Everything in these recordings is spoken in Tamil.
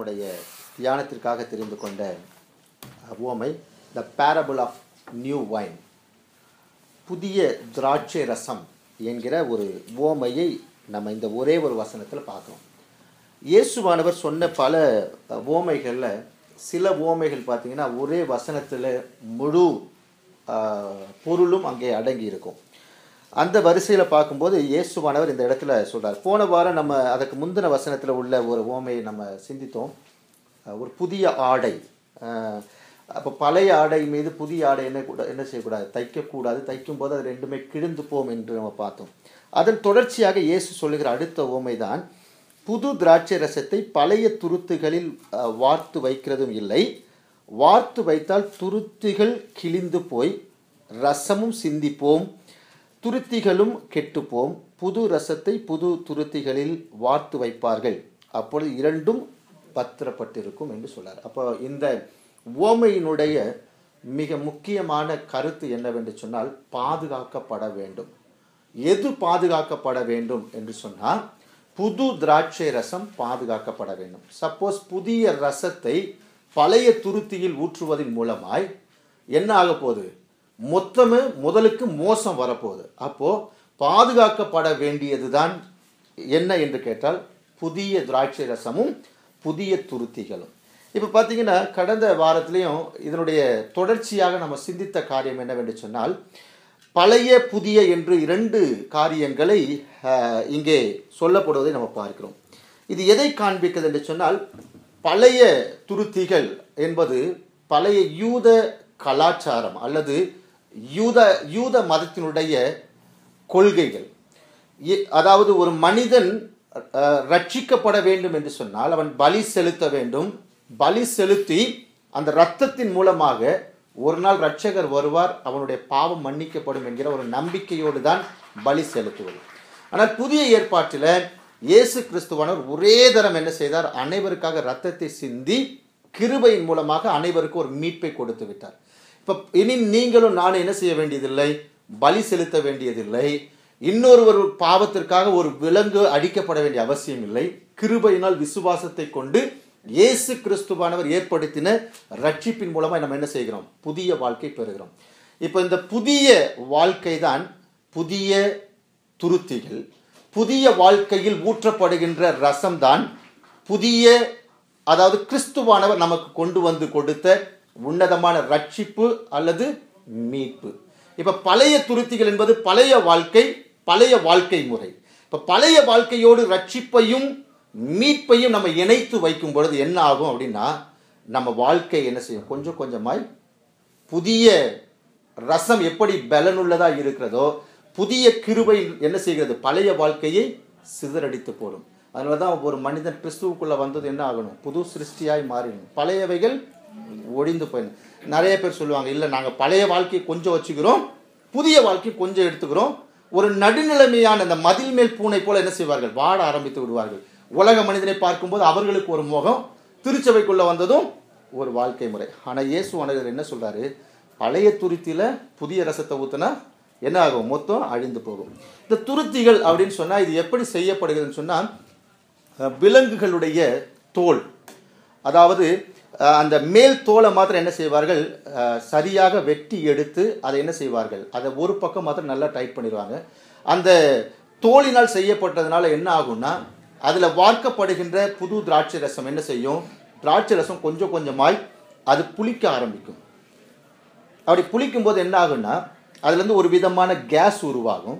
நம்முடைய தியானத்திற்காக தெரிந்து கொண்ட உவமை the parable of new wine புதிய திராட்சை ரசம் என்கிற ஒரு உவமையை நம்ம இந்த ஒரே ஒரு வசனத்தில் பார்க்குறோம் இயேசுவானவர் சொன்ன பல உவமைகளில் சில உவமைகள் பார்த்தீங்கன்னா ஒரே வசனத்தில் முழு ஆஹ், பொருளும் அங்கே அடங்கி இருக்கும் அந்த வரிசையில் பார்க்கும்போது இயேசுவானவர் இந்த இடத்துல சொல்றார் போன வாரம் நம்ம அதுக்கு முந்தின வசனத்தில் உள்ள ஒரு உவமையை நம்ம சிந்தித்தோம் அஹ், ஒரு புதிய ஆடை அப்போ பழைய ஆடை மீது புதிய ஆடை என்ன கூட என்ன செய்யக்கூடாது தைக்கக்கூடாது தைக்கும் போது அது ரெண்டுமே கிழிந்து போம் என்று நம்ம பார்த்தோம் அதன் தொடர்ச்சியாக இயேசு சொல்லுகிற அடுத்த உவமை தான் புது திராட்சை ரசத்தை பழைய துருத்துகளில் அஹ், வார்த்து வைக்கிறதும் இல்லை வார்த்து வைத்தால் துருத்திகள் கிழிந்து போய் ரசமும் சிந்திப்போம் துருத்திகளும் கெட்டுப்போம் புது ரசத்தை புது துருத்திகளில் வார்த்து வைப்பார்கள் அப்பொழுது இரண்டும் பத்திரப்பட்டிருக்கும் என்று சொல்றார் அப்போ இந்த உவமையினுடைய மிக முக்கியமான கருத்து என்னவென்று சொன்னால் பாதுகாக்கப்பட வேண்டும் எது பாதுகாக்கப்பட வேண்டும் என்று சொன்னால் புது திராட்சை ரசம் பாதுகாக்கப்பட வேண்டும் சப்போஸ் புதிய ரசத்தை பழைய துருத்தியில் ஊற்றுவதன் மூலமாய் என்ன ஆக போகுது மொத்தமே முதலுக்கு மோசம் வரப்போகுது அப்போ பாதுகாக்கப்பட வேண்டியதுதான் என்ன என்று கேட்டால் புதிய திராட்சை ரசமும் புதிய துருத்திகளும் இப்போ பார்த்தீங்கன்னா கடந்த வாரத்திலையும் இதனுடைய தொடர்ச்சியாக நம்ம சிந்தித்த காரியம் என்னவென்று சொன்னால் பழைய புதிய என்று இரண்டு காரியங்களை அஹ், இங்கே சொல்லப்படுவதை நம்ம பார்க்கிறோம் இது எதை காண்பிக்கிறது என்று சொன்னால் பழைய துருத்திகள் என்பது பழைய யூத கலாச்சாரம் அல்லது யூத யூத மதத்தினுடைய கொள்கைகள் இ- அதாவது ஒரு மனிதன் அஹ், ரட்சிக்கப்பட வேண்டும் என்று சொன்னால் அவன் பலி செலுத்த வேண்டும் பலி செலுத்தி அந்த இரத்தத்தின் மூலமாக ஒரு நாள் ரட்சகர் வருவார் அவனுடைய பாவம் மன்னிக்கப்படும் என்கிற ஒரு நம்பிக்கையோடு தான் பலி செலுத்துவது ஆனால் புதிய ஏற்பாட்டில் இயேசு கிறிஸ்துவானவர் ஒரே தரம் என்ன செய்தார் அனைவருக்காக ரத்தத்தை சிந்தி கிருபையின் மூலமாக அனைவருக்கும் ஒரு மீட்பை கொடுத்து விட்டார் இப்போ இனி நீங்களும் நானும் என்ன செய்ய வேண்டியதில்லை பலி செலுத்த வேண்டியதில்லை இன்னொருவர் பாவத்திற்காக ஒரு விலங்கு அடிக்கப்பட வேண்டிய அவசியம் இல்லை கிருபையினால் விசுவாசத்தை கொண்டு இயேசு கிறிஸ்துவானவர் ஏற்படுத்தின ரட்சிப்பின் மூலமாக நம்ம என்ன செய்கிறோம் புதிய வாழ்க்கை பெறுகிறோம் இப்போ இந்த புதிய வாழ்க்கை தான் புதிய துருத்திகள் புதிய வாழ்க்கையில் ஊற்றப்படுகின்ற ரசம்தான் புதிய அதாவது கிறிஸ்துவானவர் நமக்கு கொண்டு வந்து கொடுத்த உன்னதமான ரட்சிப்பு அல்லது மீட்பு இப்ப பழைய துருத்திகள் என்பது பழைய வாழ்க்கை பழைய வாழ்க்கை முறை இப்ப பழைய வாழ்க்கையோடு ரட்சிப்பையும் மீட்பையும் நம்ம இணைத்து வைக்கும் பொழுது என்ன ஆகும் அப்படின்னா நம்ம வாழ்க்கை என்ன செய்யும் கொஞ்சம் கொஞ்சமாய் புதிய ரசம் எப்படி பலனுள்ளதா இருக்கிறதோ புதிய கிருபை என்ன செய்கிறது பழைய வாழ்க்கையை சிதறடித்து போடும் அதனால தான் ஒரு மனிதன் கிறிஸ்துவுக்குள்ள வந்தது என்ன ஆகணும் புது சிருஷ்டியாய் மாறிடும் பழையவைகள் ஒழிந்து போயிடும் நிறைய பேர் சொல்லுவாங்க இல்லை நாங்கள் பழைய வாழ்க்கையை கொஞ்சம் வச்சுக்கிறோம் புதிய வாழ்க்கையை கொஞ்சம் எடுத்துக்கிறோம் ஒரு நடுநிலைமையான அந்த மதில் மேல் பூனை போல என்ன செய்வார்கள் வாட ஆரம்பித்து விடுவார்கள் உலக மனிதனை பார்க்கும்போது அவர்களுக்கு ஒரு முகம் திருச்சபைக்குள்ள வந்ததும் ஒரு வாழ்க்கை முறை ஆனால் இயேசு அனைவர் என்ன சொல்றாரு பழைய துருத்தியில புதிய ரசத்தை ஊத்துனா என்ன ஆகும் மொத்தம் அழிந்து போகும் இந்த துருத்திகள் அப்படின்னு சொன்னா இது எப்படி செய்யப்படுகிறதுன்னு சொன்னா அஹ், விலங்குகளுடைய தோல் அதாவது அஹ், அந்த மேல் தோலை மாத்திரம் என்ன செய்வார்கள் அஹ், சரியாக வெட்டி எடுத்து அதை என்ன செய்வார்கள் அதை ஒரு பக்கம் மாத்திரம் நல்லா டைட் பண்ணிடுவாங்க அந்த தோலினால் செய்யப்பட்டதுனால என்ன ஆகும்னா அதில் வார்க்கப்படுகின்ற புது திராட்சை ரசம் என்ன செய்யும் திராட்சை ரசம் கொஞ்சம் கொஞ்சமாய் அது புளிக்க ஆரம்பிக்கும் அப்படி புளிக்கும் போது என்ன ஆகும்னா அதுலேருந்து ஒரு விதமான கேஸ் உருவாகும்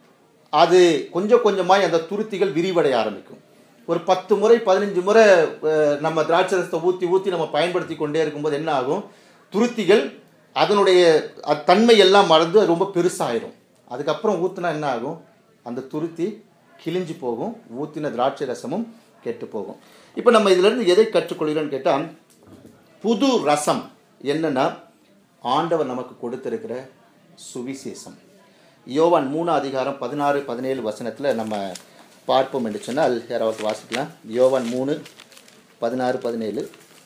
அது கொஞ்சம் கொஞ்சமாய் அந்த துருத்திகள் விரிவடைய ஆரம்பிக்கும் ஒரு பத்து முறை பதினஞ்சு முறை அஹ், நம்ம திராட்சை ரசத்தை ஊற்றி ஊற்றி நம்ம பயன்படுத்தி கொண்டே இருக்கும்போது என்ன ஆகும் துருத்திகள் அதனுடைய அ- தன்மை எல்லாம் மறந்து அது ரொம்ப பெருசாயிரும் அதுக்கப்புறம் ஊற்றினா என்ன ஆகும் அந்த துருத்தி கிழிஞ்சு போகும் ஊற்றின திராட்சை ரசமும் கெட்டு போகும் இப்போ நம்ம இதிலிருந்து எதை கற்றுக்கொள்கிறோம்னு கேட்டால் புது ரசம் என்னன்னா ஆண்டவர் நமக்கு கொடுத்திருக்கிற சுவிசேஷம் யோவான் மூணு அதிகாரம் பதினாறு பதினேழு வசனத்தில் நம்ம பார்ப்போம் என்று சொன்னால் யாராவது வாசிக்கலாம் யோவான் மூணு பதினாறு பதினேழு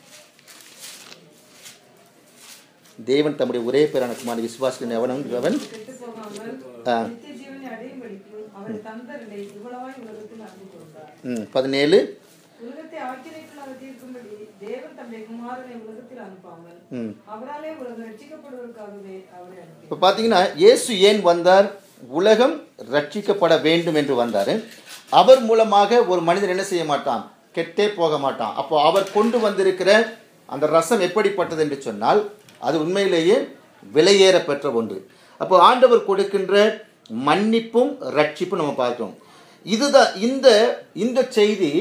தேவன் தம்முடைய ஒரே பேரான குமாரி விசுவாசிகளின் எவனும் எவன் கெட்டு போகாமல் ஆ. நித்திய ஜீவனை அடையும்படிக்கு அவர் தந்தரலை இவ்வளவாய் உலகத்தில் அன்பு கொண்டார் ம், பதினேழு உலகத்தை ஆக்கிரைக்குள்ளாக முன்பாக தீர்க்கும்படி தேவன் தம்முடைய குமாரனை உலகத்தில் அனுப்பாமல் ம் அவராலே உலகம் ரட்சிக்கப்படுவதற்காகவே அவரை அனுப்பி இப்போ பார்த்தீங்கன்னா இயேசு ஏன் வந்தார் உலகம் ரட்சிக்கப்பட வேண்டும் என்று வந்தார் அவர் மூலமாக ஒரு மனிதன் என்ன செய்ய மாட்டான் கெட்டே போக மாட்டான் அப்போ அவர் கொண்டு வந்திருக்கிற அந்த ரசம் எப்படிப்பட்டது என்று சொன்னால் அது உண்மையிலேயே விலையேற பெற்ற ஒன்று அப்போ ஆண்டவர் கொடுக்கின்ற மன்னிப்பும் ரட்சிப்பும் நம்ம பார்க்கிறோம் இதுதான் இந்த இந்த செய்தி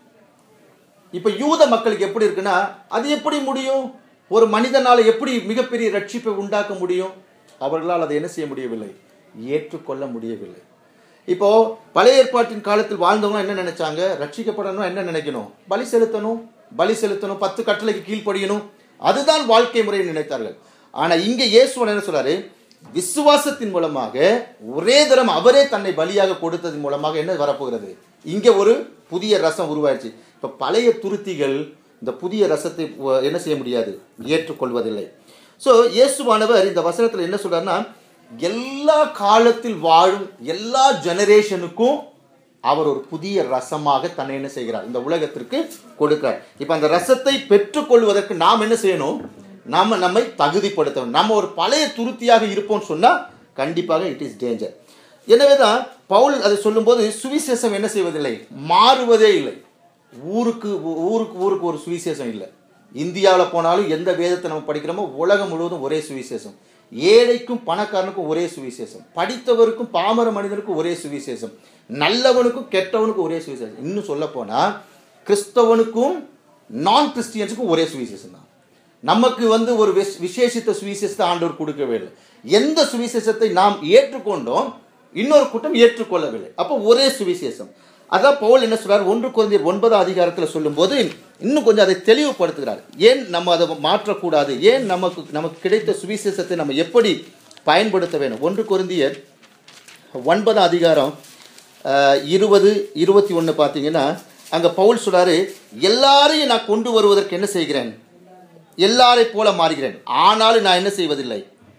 இப்போ யூத மக்களுக்கு எப்படி இருக்குன்னா அது எப்படி முடியும் ஒரு மனிதனால் எப்படி மிகப்பெரிய ரட்சிப்பை உண்டாக்க முடியும் அவர்களால் அதை என்ன செய்ய முடியவில்லை ஏற்றுக்கொள்ள முடியவில்லை இப்போ பழைய ஏற்பாட்டின் காலத்தில் வாழ்ந்தவங்க என்ன நினைச்சாங்க ரட்சிக்கப்படணும் என்ன நினைக்கணும் பலி செலுத்தணும் பலி செலுத்தணும் பத்து கட்டளைக்கு கீழ்ப்படியணும் அதுதான் வாழ்க்கை முறையை நினைத்தார்கள் ஆனா இங்க இயேசுவன் என்ன சொல்றாரு விசுவாசத்தின் மூலமாக ஒரே தரம் அவரே தன்னை பலியாக கொடுத்ததன் மூலமாக என்ன வரப்போகிறது இங்க ஒரு புதிய ரசம் உருவாயிடுச்சு இப்ப பழைய துருத்திகள் இந்த புதிய ரசத்தை உ- என்ன செய்ய முடியாது ஏற்றுக்கொள்வதில்லை ஸோ இயேசுவானவர் இந்த வசனத்தில் என்ன சொல்றாருன்னா எல்லா காலத்தில் வாழும் எல்லா ஜெனரேஷனுக்கும் அவர் ஒரு புதிய ரசமாக தன்னை என்ன செய்கிறார் இந்த உலகத்திற்கு கொடுக்கிறார் இப்போ அந்த ரசத்தை பெற்றுக்கொள்வதற்கு நாம் என்ன செய்யணும் நாம நம்மை தகுதிப்படுத்தணும் நம்ம ஒரு பழைய துருத்தியாக இருப்போம்னு சொன்னா கண்டிப்பாக இட் இஸ் டேஞ்சர் எனவே தான் பவுல் அதை சொல்லும்போது சுவிசேஷம் என்ன செய்வதில்லை மாறுவதே இல்லை ஊருக்கு ஊருக்கு ஊருக்கு ஒரு சுவிசேஷம் இல்லை இந்தியாவில் போனாலும் எந்த வேதத்தை நம்ம படிக்கிறோமோ உலகம் முழுவதும் ஒரே சுவிசேஷம் ஏழைக்கும் பணக்காரனுக்கும் ஒரே சுவிசேஷம் படித்தவருக்கும் பாமர மனிதனுக்கும் ஒரே சுவிசேஷம் நல்லவனுக்கும் கெட்டவனுக்கும் ஒரே சுவிசேஷம் இன்னும் சொல்ல போனால் கிறிஸ்தவனுக்கும் நான் கிறிஸ்டியன்ஸுக்கும் ஒரே சுவிசேஷம் தான் நமக்கு வந்து ஒரு விஸ்- விசேஷித்த சுவிசேஷத்தை ஆண்டவர் கொடுக்கவே இல்லை எந்த சுவிசேஷத்தை நாம் ஏற்றுக்கொண்டோம் இன்னொரு கூட்டம் ஏற்றுக்கொள்ளவில்லை அப்போ ஒரே சுவிசேஷம் அதான் பவுல் என்ன சொல்றார் ஒன்று குழந்தையர் ஒன்பதாம் அதிகாரத்தில் சொல்லும்போது இன்னும் கொஞ்சம் அதை தெளிவுபடுத்துகிறார் ஏன் நம்ம அதை மாற்றக்கூடாது ஏன் நமக்கு நமக்கு கிடைத்த சுவிசேஷத்தை நம்ம எப்படி பயன்படுத்த வேணும் ஒன்று குருந்தியர் ஒன்பதாம் அதிகாரம் அஹ், இருபது இருபத்தி ஒன்று பார்த்தீங்கன்னா அங்கே பவுல் சொல்றாரு எல்லாரையும் நான் கொண்டு வருவதற்கு என்ன செய்கிறேன் எல்லாரை போல மாறுகிறேன் ஆனாலும் நான் என்ன செய்வதில்லை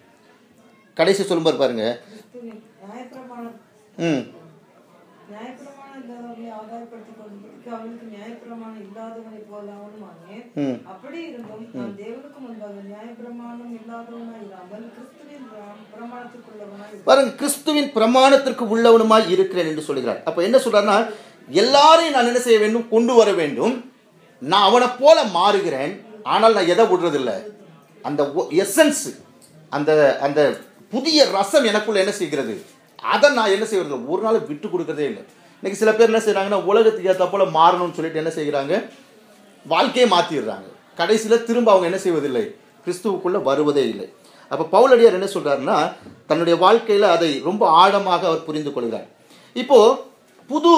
கடைசி சொல்லும்போது பாருங்க கிறிஸ்துவின் நியாயப்பிரமாணம் ம் நியாயப்பிரமாணம் இல்லாதவனை ஆதாயப்படுத்திக் கொள்வதற்கு அவனுக்கு நியாயப்பிரமாணம் இல்லாதவனை போல அவனுமானேன் ம் அப்படி இருந்தும் நான் தேவனுக்கு முன்பாக நியாயப்பிரமாணம் இல்லாதவனாய் இராமல் கிறிஸ்துவின் பிர- பிரமாணத்துக்குள்ளவனாய் பாருங்க கிறிஸ்துவின் பிரமாணத்திற்கு உள்ளவனுமாய் இருக்கிறேன் என்று சொல்கிறார் அப்ப என்ன சொல்றாருன்னா எல்லாரையும் நான் என்ன செய்ய வேண்டும் கொண்டு வர வேண்டும் நான் அவனை போல மாறுகிறேன் ஆனால் நான் எதை விடுறதில்ல அந்த எசன்ஸ் அந்த அந்த புதிய ரசம் எனக்குள்ள என்ன செய்கிறது அதை நான் என்ன செய்வது ஒரு நாள் விட்டு கொடுக்கறதே இல்லை இன்னைக்கு சில பேர் என்ன செய்றாங்கன்னா உலகத்துக்கு ஏற்ற போல மாறணும்னு சொல்லிட்டு என்ன செய்கிறாங்க வாழ்க்கையை மாற்றிடுறாங்க கடைசியில் திரும்ப அவங்க என்ன செய்வதில்லை கிறிஸ்துவுக்குள்ளே வருவதே இல்லை அப்போ பவுலடியார் என்ன சொல்றாருன்னா தன்னுடைய வாழ்க்கையில் அதை ரொம்ப ஆழமாக அவர் புரிந்து கொள்கிறார் இப்போ புது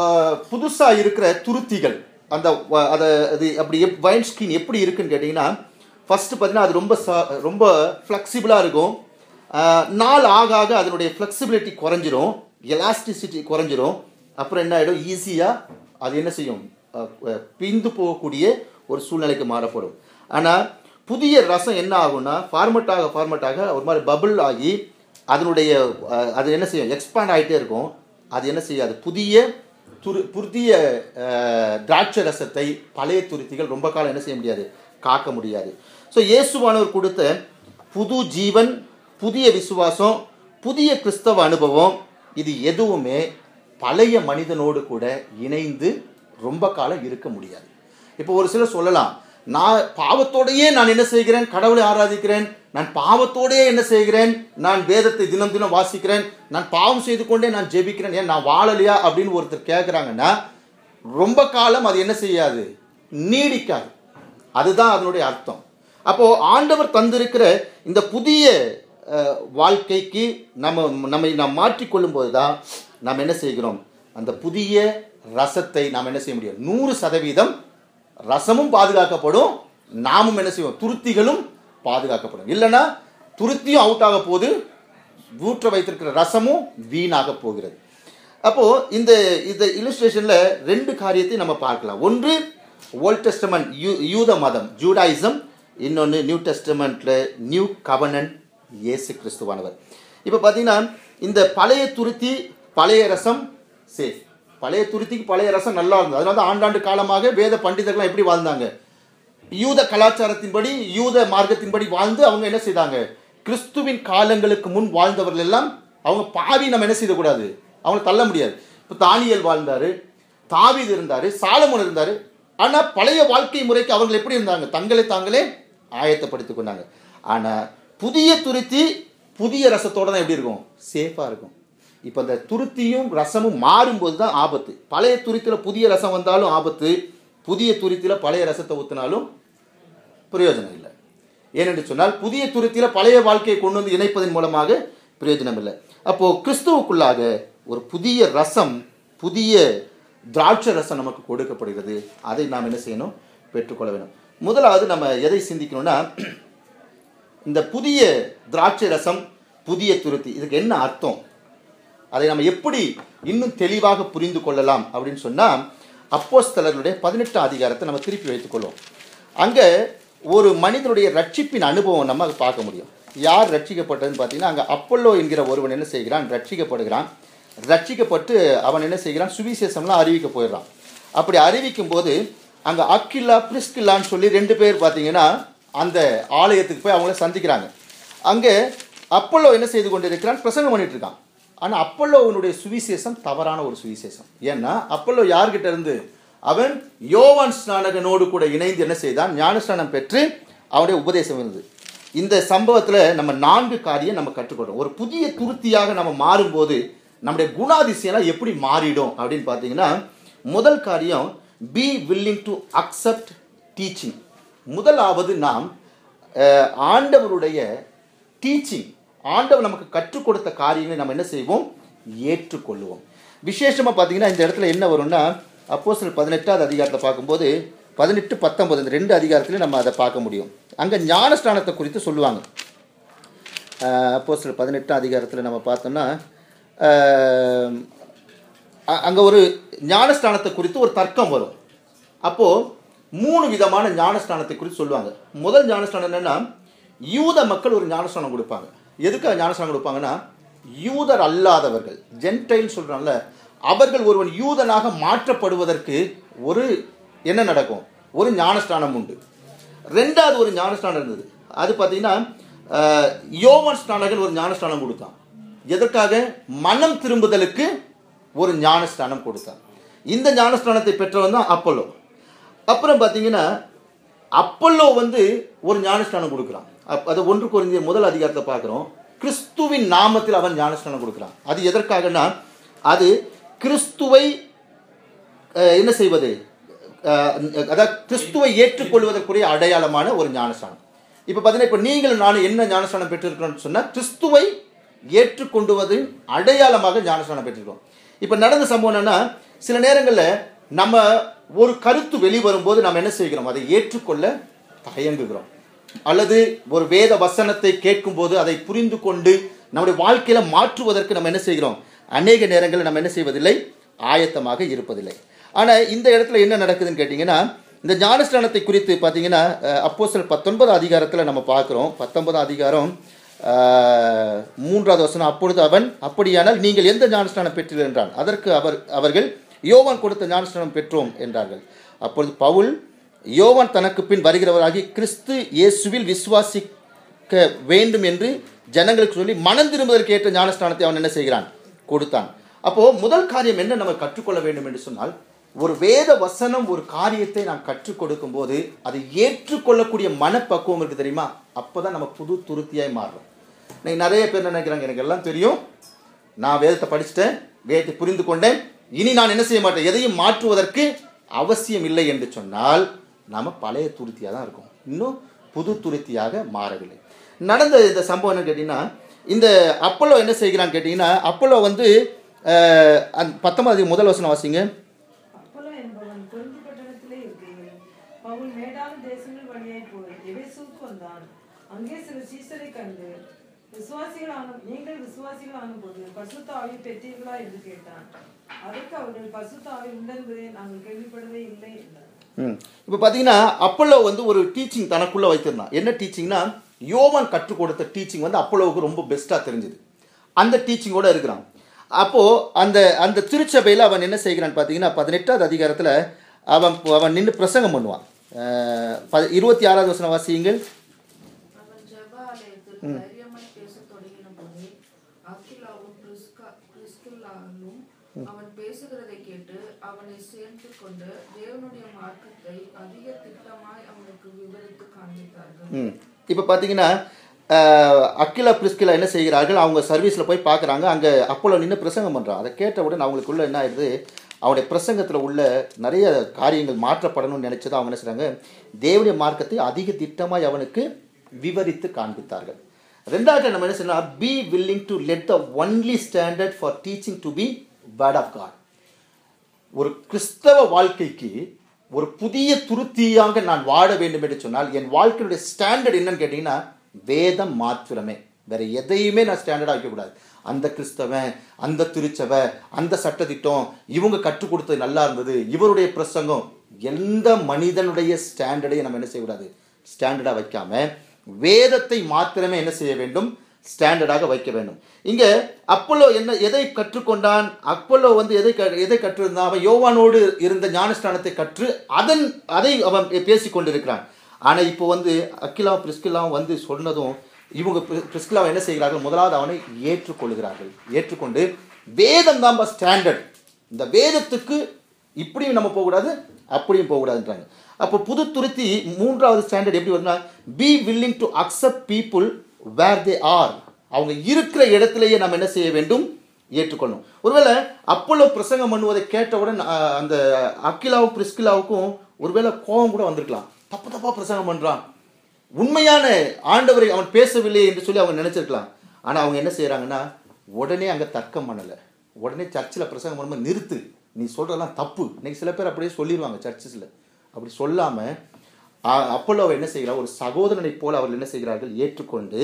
புதுசாக இருக்கிற துருத்திகள் அந்த வ- அதை அது அப்படி எப் வைன் ஸ்கின் எப்படி இருக்குன்னு கேட்டிங்கன்னா ஃபஸ்ட்டு பார்த்தீங்கன்னா அது ரொம்ப ச ரொம்ப ஃப்ளெக்சிபிளாக இருக்கும் ஆஹ், நாள் ஆக ஆக அதனுடைய ஃப்ளெக்சிபிலிட்டி குறைஞ்சிரும் எலாஸ்டிசிட்டி குறைஞ்சிரும் அப்புறம் என்ன ஆகிடும் ஈஸியாக அது என்ன செய்யும் அஹ், அஹ், பிந்து போகக்கூடிய ஒரு சூழ்நிலைக்கு மாறப்படும் ஆனால் புதிய ரசம் என்ன ஆகும்னா ஃபார்மட் ஆக ஃபார்மட் ஆக ஒரு மாதிரி பபிள் ஆகி அதனுடைய அஹ், அது என்ன செய்யும் எக்ஸ்பேண்ட் ஆகிட்டே இருக்கும் அது என்ன செய்யாது புதிய துரு புதிய அஹ், திராட்சை ரசத்தை பழைய துருத்திகள் ரொம்ப காலம் என்ன செய்ய முடியாது காக்க முடியாது ஸோ இயேசுவானவர் கொடுத்த புது ஜீவன் புதிய விசுவாசம் புதிய கிறிஸ்தவ அனுபவம் இது எதுவுமே பழைய மனிதனோடு கூட இணைந்து ரொம்ப காலம் இருக்க முடியாது இப்போ ஒரு சிலர் சொல்லலாம் நான் பாவத்தோடையே நான் என்ன செய்கிறேன் கடவுளை ஆராதிக்கிறேன் நான் பாவத்தோடையே என்ன செய்கிறேன் நான் வேதத்தை தினம் தினம் வாசிக்கிறேன் நான் பாவம் செய்து கொண்டே நான் ஜெபிக்கிறேன் ஏன் நான் வாழலையா அப்படின்னு ஒருத்தர் கேட்குறாங்கன்னா ரொம்ப காலம் அது என்ன செய்யாது நீடிக்காது அதுதான் அதனுடைய அர்த்தம் அப்போ ஆண்டவர் தந்திருக்கிற இந்த புதிய அஹ், வாழ்க்கைக்கு நம்ம நம்மை நாம் மாற்றிக்கொள்ளும் போது தான் நாம் என்ன செய்கிறோம் அந்த புதிய ரசத்தை நாம் என்ன செய்ய முடியும் நூறு சதவீதம் ரசமும் பாதுகாக்கப்படும் நாமும் என்ன செய்வோம் துருத்திகளும் பாதுகாக்கப்படும் இல்லைன்னா துருத்தியும் அவுட் ஆக போகுது ஊற்ற வைத்திருக்கிற ரசமும் வீணாக போகிறது அப்போ இந்த இந்த இல்லுஸ்ட்ரேஷன்ல ரெண்டு காரியத்தை நம்ம பார்க்கலாம் ஒன்று ஓல்ட் டெஸ்டமெண்ட் யூ யூத மதம் ஜூடாயிசம் இன்னொன்று நியூ டெஸ்டமெண்ட்ல நியூ கவனன் இயேசு கிறிஸ்துவானவர் இப்போ பார்த்தீங்கன்னா இந்த பழைய துருத்தி பழைய ரசம் சேஃப் பழைய துருத்திக்கு பழைய ரசம் நல்லா இருந்தது அதனால தான் ஆண்டாண்டு காலமாக வேத பண்டிதர்கள்லாம் எப்படி வாழ்ந்தாங்க யூத கலாச்சாரத்தின்படி யூத மார்க்கத்தின்படி வாழ்ந்து அவங்க என்ன செய்தாங்க கிறிஸ்துவின் காலங்களுக்கு முன் வாழ்ந்தவர்கள் எல்லாம் அவங்க பாவி நம்ம என்ன செய்யக்கூடாது அவங்களை தள்ள முடியாது இப்போ தானியல் வாழ்ந்தாரு தாவீது இருந்தாரு சாலமோன் இருந்தாரு ஆனால் பழைய வாழ்க்கை முறைக்கு அவர்கள் எப்படி இருந்தாங்க தங்களை தாங்களே ஆயத்தப்படுத்திக் கொண்டாங்க ஆனால் புதிய துருத்தி புதிய ரசத்தோட தான் எப்படி இருக்கும் சேஃபாக இருக்கும் இப்போ இந்த துருத்தியும் ரசமும் மாறும்போது தான் ஆபத்து பழைய துருத்தியில் புதிய ரசம் வந்தாலும் ஆபத்து புதிய துருத்தியில் பழைய ரசத்தை ஊற்றினாலும் பிரயோஜனம் இல்லை ஏனென்று சொன்னால் புதிய துருத்தியில் பழைய வாழ்க்கையை கொண்டு வந்து இணைப்பதன் மூலமாக பிரயோஜனம் இல்லை அப்போது கிறிஸ்துவுக்குள்ளாக ஒரு புதிய ரசம் புதிய திராட்சை ரசம் நமக்கு கொடுக்கப்படுகிறது அதை நாம் என்ன செய்யணும் பெற்றுக்கொள்ள வேணும் முதலாவது நம்ம எதை சிந்திக்கணும்னா இந்த புதிய திராட்சை ரசம் புதிய துருத்தி இதுக்கு என்ன அர்த்தம் அதை நம்ம எப்படி இன்னும் தெளிவாக புரிந்து கொள்ளலாம் அப்படின்னு சொன்னால் அப்போஸ்தலர்களுடைய பதினெட்டாம் அதிகாரத்தை நம்ம திருப்பி வைத்துக்கொள்வோம் அங்கே ஒரு மனிதனுடைய ரட்சிப்பின் அனுபவம் நம்ம அங்க பார்க்க முடியும் யார் ரட்சிக்கப்பட்டதுன்னு பார்த்தீங்கன்னா அங்கே அப்பல்லோ என்கிற ஒருவன் என்ன செய்கிறான் ரட்சிக்கப்படுகிறான் ரட்சிக்கப்பட்டு அவன் என்ன செய்கிறான் சுவிசேஷம்லாம் அறிவிக்க போயிடுறான் அப்படி அறிவிக்கும் போது அங்கே அக்கில்லா பிரிஸ்கில்லான்னு சொல்லி ரெண்டு பேர் பார்த்தீங்கன்னா அந்த ஆலயத்துக்கு போய் அவங்கள சந்திக்கிறாங்க அங்கே அப்பல்லோ என்ன செய்து கொண்டிருக்கிறான் பிரசங்கம் பண்ணிட்டு இருக்கான் ஆனால் அப்பல்லோவனுடைய சுவிசேஷம் தவறான ஒரு சுவிசேஷம் ஏன்னா அப்பல்லோ யார்கிட்ட இருந்து அவன் யோவான் ஸ்நானகனோடு கூட இணைந்து என்ன செய்தான் ஞானஸ்நானம் பெற்று அவனுடைய உபதேசம் இருந்தது இந்த சம்பவத்தில் நம்ம நான்கு காரியம் நம்ம கற்றுக்கொள்றோம் ஒரு புதிய துருத்தியாக நம்ம மாறும்போது நம்முடைய குணாதிசயம்லாம் எப்படி மாறிடும் அப்படின்னு பார்த்தீங்கன்னா முதல் காரியம் be willing to accept teaching முதலாவது நாம் அஹ், ஆண்டவருடைய டீச்சிங் ஆண்டவர் நமக்கு கற்றுக் கொடுத்த காரியங்களை நம்ம என்ன செய்வோம் ஏற்றுக்கொள்வோம் விசேஷமாக பார்த்தீங்கன்னா இந்த இடத்துல என்ன வரும்னா அப்போஸ்தலர் பதினெட்டாவது அதிகாரத்தை பார்க்கும்போது பதினெட்டு பத்தொன்பது இந்த ரெண்டு அதிகாரத்திலையும் நம்ம அதை பார்க்க முடியும் அங்கே ஞானஸ்தானத்தை குறித்து சொல்லுவாங்க அப்போஸ்தலர் பதினெட்டாம் அதிகாரத்தில் நம்ம பார்த்தோம்னா அங்கே ஒரு ஞானஸ்தானத்தை குறித்து ஒரு தர்க்கம் வரும் அப்போது மூணு விதமான ஞானஸ்தானத்தை குறித்து சொல்லுவாங்க முதல் ஞானஸ்தானம் என்னன்னா யூத மக்கள் ஒரு ஞானஸ்தானம் கொடுப்பாங்க எதுக்காக ஞானஸ்தானம் கொடுப்பாங்கன்னா யூதர் அல்லாதவர்கள் ஜென்டைல் சொல்கிறாங்கல்ல அவர்கள் ஒருவன் யூதனாக மாற்றப்படுவதற்கு ஒரு என்ன நடக்கும் ஒரு ஞானஸ்தானம் உண்டு ரெண்டாவது ஒரு ஞானஸ்தானம் இருந்தது அது பார்த்தீங்கன்னா அஹ், யோவான் ஸ்நானகன் ஒரு ஞானஸ்தானம் கொடுத்தான் எதற்காக மனம் திரும்புதலுக்கு ஒரு ஞானஸ்தானம் கொடுத்தான் இந்த ஞானஸ்தானத்தை பெற்றவன் தான் அப்பல்லோ அப்புறம் பார்த்தீங்கன்னா அப்பல்லோ வந்து ஒரு ஞானஸ்தானம் கொடுக்குறான் அப் அது ஒன்று குறைந்த முதல் அதிகாரத்தை பார்க்குறோம் கிறிஸ்துவின் நாமத்தில் அவன் ஞானஸ்தானம் கொடுக்குறான் அது எதற்காகனா அது கிறிஸ்துவை அஹ், என்ன செய்வது அஹ், அதாவது கிறிஸ்துவை ஏற்றுக்கொள்வதற்குரிய அடையாளமான ஒரு ஞானஸ்தானம் இப்போ பார்த்தீங்கன்னா இப்போ நீங்களும் நானும் என்ன ஞானஸ்தானம் பெற்றிருக்கிறோம்னு சொன்னால் கிறிஸ்துவை ஏற்றுக்கொண்டுவது அடையாளமாக ஞானஸ்தானம் பெற்றிருக்கோம் இப்போ நடந்த சம்பவம் என்னன்னா சில நேரங்களில் நம்ம ஒரு கருத்து வெளிவரும்போது நம்ம என்ன செய்கிறோம் அதை ஏற்றுக்கொள்ள தயங்குகிறோம் அல்லது ஒரு வேத வசனத்தை கேட்கும்போது அதை புரிந்து கொண்டு நம்முடைய வாழ்க்கையில மாற்றுவதற்கு நம்ம என்ன செய்கிறோம் அநேக நேரங்களில் நம்ம என்ன செய்வதில்லை ஆயத்தமாக இருப்பதில்லை ஆனால் இந்த இடத்துல என்ன நடக்குதுன்னு கேட்டிங்கன்னா இந்த ஞானஸ்தானத்தை குறித்து பார்த்தீங்கன்னா அப்போஸ்தலர் பத்தொன்பது அதிகாரத்தில் நம்ம பார்க்குறோம் பத்தொன்பதாம் அதிகாரம் அஹ், மூன்றாவது வசனம் அப்பொழுது அவன் அப்படியானால் நீங்கள் எந்த ஞானஸ்தானம் பெற்றீர்கள் என்றான் அதற்கு அவர் அவர்கள் யோவான் கொடுத்த ஞானஸ்தானம் பெற்றோம் என்றார்கள் அப்பொழுது பவுல் யோவான் தனக்கு பின் வருகிறவராகி கிறிஸ்து இயேசுவில் விசுவாசிக்க வேண்டும் என்று ஜனங்களுக்கு சொல்லி மனம் திரும்புவதற்கு ஏற்ற ஞானஸ்தானத்தை அவன் என்ன செய்கிறான் கொடுத்தான் அப்போ முதல் காரியம் என்ன நம்ம கற்றுக்கொள்ள வேண்டும் என்று சொன்னால் ஒரு வேத வசனம் ஒரு காரியத்தை நாம் கற்றுக் கொடுக்கும் போது அதை ஏற்றுக்கொள்ளக்கூடிய மனப்பக்குவம் இருக்கு தெரியுமா அப்பதான் நம்ம புது துருத்தியாய் மாறுறோம் இன்னைக்கு நிறைய பேர் என்ன நினைக்கிறாங்க எனக்கு எல்லாம் தெரியும் நான் வேதத்தை படிச்சுட்டேன் வேதத்தை புரிந்து கொண்டேன் இனி நான் என்ன செய்ய மாட்டேன் எதையும் மாற்றுவதற்கு அவசியம் இல்லை என்று சொன்னால் நாம பழைய துருத்தியாக தான் இருக்கோம் இன்னும் புது துருத்தியாக மாறவில்லை நடந்த இந்த சம்பவம் என்னன்னு கேட்டிங்கன்னா இந்த அப்பல்லோ என்ன செய்கிறான்னு கேட்டிங்கன்னா அப்பல்லோ வந்து அஹ், அந்த பத்தொன்பது முதல் வசனம் வாசிங்க அப்போலோ என்பவன் கொரிந்து பட்டணத்திலே இருக்கையில் பவுல் மேடான தேசங்கள் வழியாய் போய் எபேசுவுக்கு வந்தான் அங்கே சில சீசரை கண்டு விசுவாசிகளான நீங்கள் விசுவாசிகளான போது பசுத்த ஆவி பெற்றீர்களா என்று கேட்டான் அதற்கு அவர்கள் பசுத்த ஆவி உண்டென்பதை நாங்கள் கேள்விப்படவே இல்லை என்றார் ம் இப்போ பார்த்தீங்கன்னா அப்பல்லோ வந்து ஒரு டீச்சிங் தனக்குள்ளே வைத்திருந்தான் என்ன டீச்சிங்னா யோவான் கற்றுக் கொடுத்த டீச்சிங் வந்து அப்பல்லோவுக்கு ரொம்ப பெஸ்ட்டாக தெரிஞ்சுது அந்த டீச்சிங்கோட இருக்கிறான் அப்போது அந்த அந்த திருச்சபையில் அவன் என்ன செய்கிறான் பார்த்தீங்கன்னா பதினெட்டாவது அதிகாரத்தில் அவன் அவன் நின்று பிரசங்கம் பண்ணுவான் அஹ், ப- இருபத்தி ஆறாவது வசனம் வாசியுங்கள் அவன் ஜெப ஆலயத்தில் தைரியமாய் பேசத் தொடங்கின போது அக்கிலாவும் பிரிஸ்கா- பிரிஸ்கில்லாவும் அவன் பேசுகிறதை கேட்டு அவனை சேர்த்து கொண்டு தேவனுடைய மார்க்கத்தை அதிக திட்டமாய் அவனுக்கு விவரித்து காண்பித்தார்கள் ம் இப்போ பார்த்தீங்கன்னா அஹ், அக்கிலா பிரிஸ்கிலா என்ன செய்கிறார்கள் அவங்க சர்வீஸில் போய் பார்க்குறாங்க அங்கே அப்போலோ நின்று பிரசங்கம் பண்ணுறான் அதை கேட்டவுடன் அவங்களுக்குள்ள என்ன ஆயிடுது அவனுடைய பிரசங்கத்தில் உள்ள நிறைய காரியங்கள் மாற்றப்படணும்னு நினச்சது அவங்க என்ன செய்கிறாங்க தேவனுடைய மார்க்கத்தை அதிக திட்டமாய் அவனுக்கு விவரித்து காண்பித்தார்கள் ரெண்டாவது நம்ம என்ன செய்யலாம் be willing to let the only standard for teaching to be word of God ஒரு கிறிஸ்தவ வாழ்க்கைக்கு ஒரு புதிய துருத்தியாக நான் வாழ வேண்டும் என்று சொன்னால் என் வாழ்க்கையுடைய ஸ்டாண்டர்ட் என்னன்னு கேட்டிங்கன்னா வேதம் மாத்திரமே வேற எதையுமே நான் ஸ்டாண்டர்டாக வைக்கக்கூடாது அந்த கிறிஸ்தவன் அந்த திருச்சபை அந்த சட்டத்திட்டம் இவங்க கற்றுக் கொடுத்தது நல்லா இருந்தது இவருடைய பிரசங்கம் எந்த மனிதனுடைய ஸ்டாண்டர்டையும் நம்ம என்ன செய்யக்கூடாது ஸ்டாண்டர்டாக வைக்காம வேதத்தை மாத்திரமே என்ன செய்ய வேண்டும் ஸ்டாண்டர்டாக வைக்க வேண்டும் இங்க அப்பல்லோ என்ன எதை கற்றுக்கொண்டான் அப்பல்லோ வந்து எதை க- எதை கற்றிருந்தான் அவன் யோவானோடு இருந்த ஞானஸ்தானத்தை கற்று அதன் அதை அவன் பேசி கொண்டிருக்கிறான் ஆனா இப்போ வந்து அக்கிலா பிரிஸ்கிலாவும் வந்து சொன்னதும் இவங்க பிரி- பிரிஸ்கிலாவை என்ன செய்கிறார்கள் முதலாவது அவனை ஏற்றுக்கொள்கிறார்கள் ஏற்றுக்கொண்டு வேதம் தான் ஸ்டாண்டர்ட் இந்த வேதத்துக்கு இப்படியும் நம்ம போகக்கூடாது அப்படியும் போகக்கூடாதுன்றாங்க அப்போ புது துருத்தி மூன்றாவது ஸ்டாண்டர்ட் எப்படி வரும்னா be willing to accept people where they are அவங்க இருக்கிற இடத்திலேயே நம்ம என்ன செய்ய வேண்டும் ஏற்றுக்கொள்ளணும் ஒருவேளை அப்போலோ பிரசங்கம் பண்ணுவதை கேட்டவுடன் அஹ், அந்த அக்கிலாவும் பிரிஸ்கிலாவுக்கும் ஒருவேளை கோபம் கூட வந்திருக்கலாம் தப்பு தப்பா பிரசங்கம் பண்றான் உண்மையான ஆண்டவரை அவன் பேசவில்லை என்று சொல்லி அவங்க நினைச்சிருக்கலாம் ஆனா அவங்க என்ன செய்றாங்கன்னா உடனே அங்க தர்க்கம் பண்ணல உடனே சர்ச்சில் பிரசங்கம் பண்ணும்போது நிறுத்து நீ சொல்றதெல்லாம் தப்பு இன்னைக்கு சில பேர் அப்படியே சொல்லிடுவாங்க சர்ச்சஸில் அப்படி சொல்லாம அ- அப்போலோவை என்ன செய்கிறார் ஒரு சகோதரனைப் போல அவர்கள் என்ன செய்கிறார்கள் ஏற்றுக்கொண்டு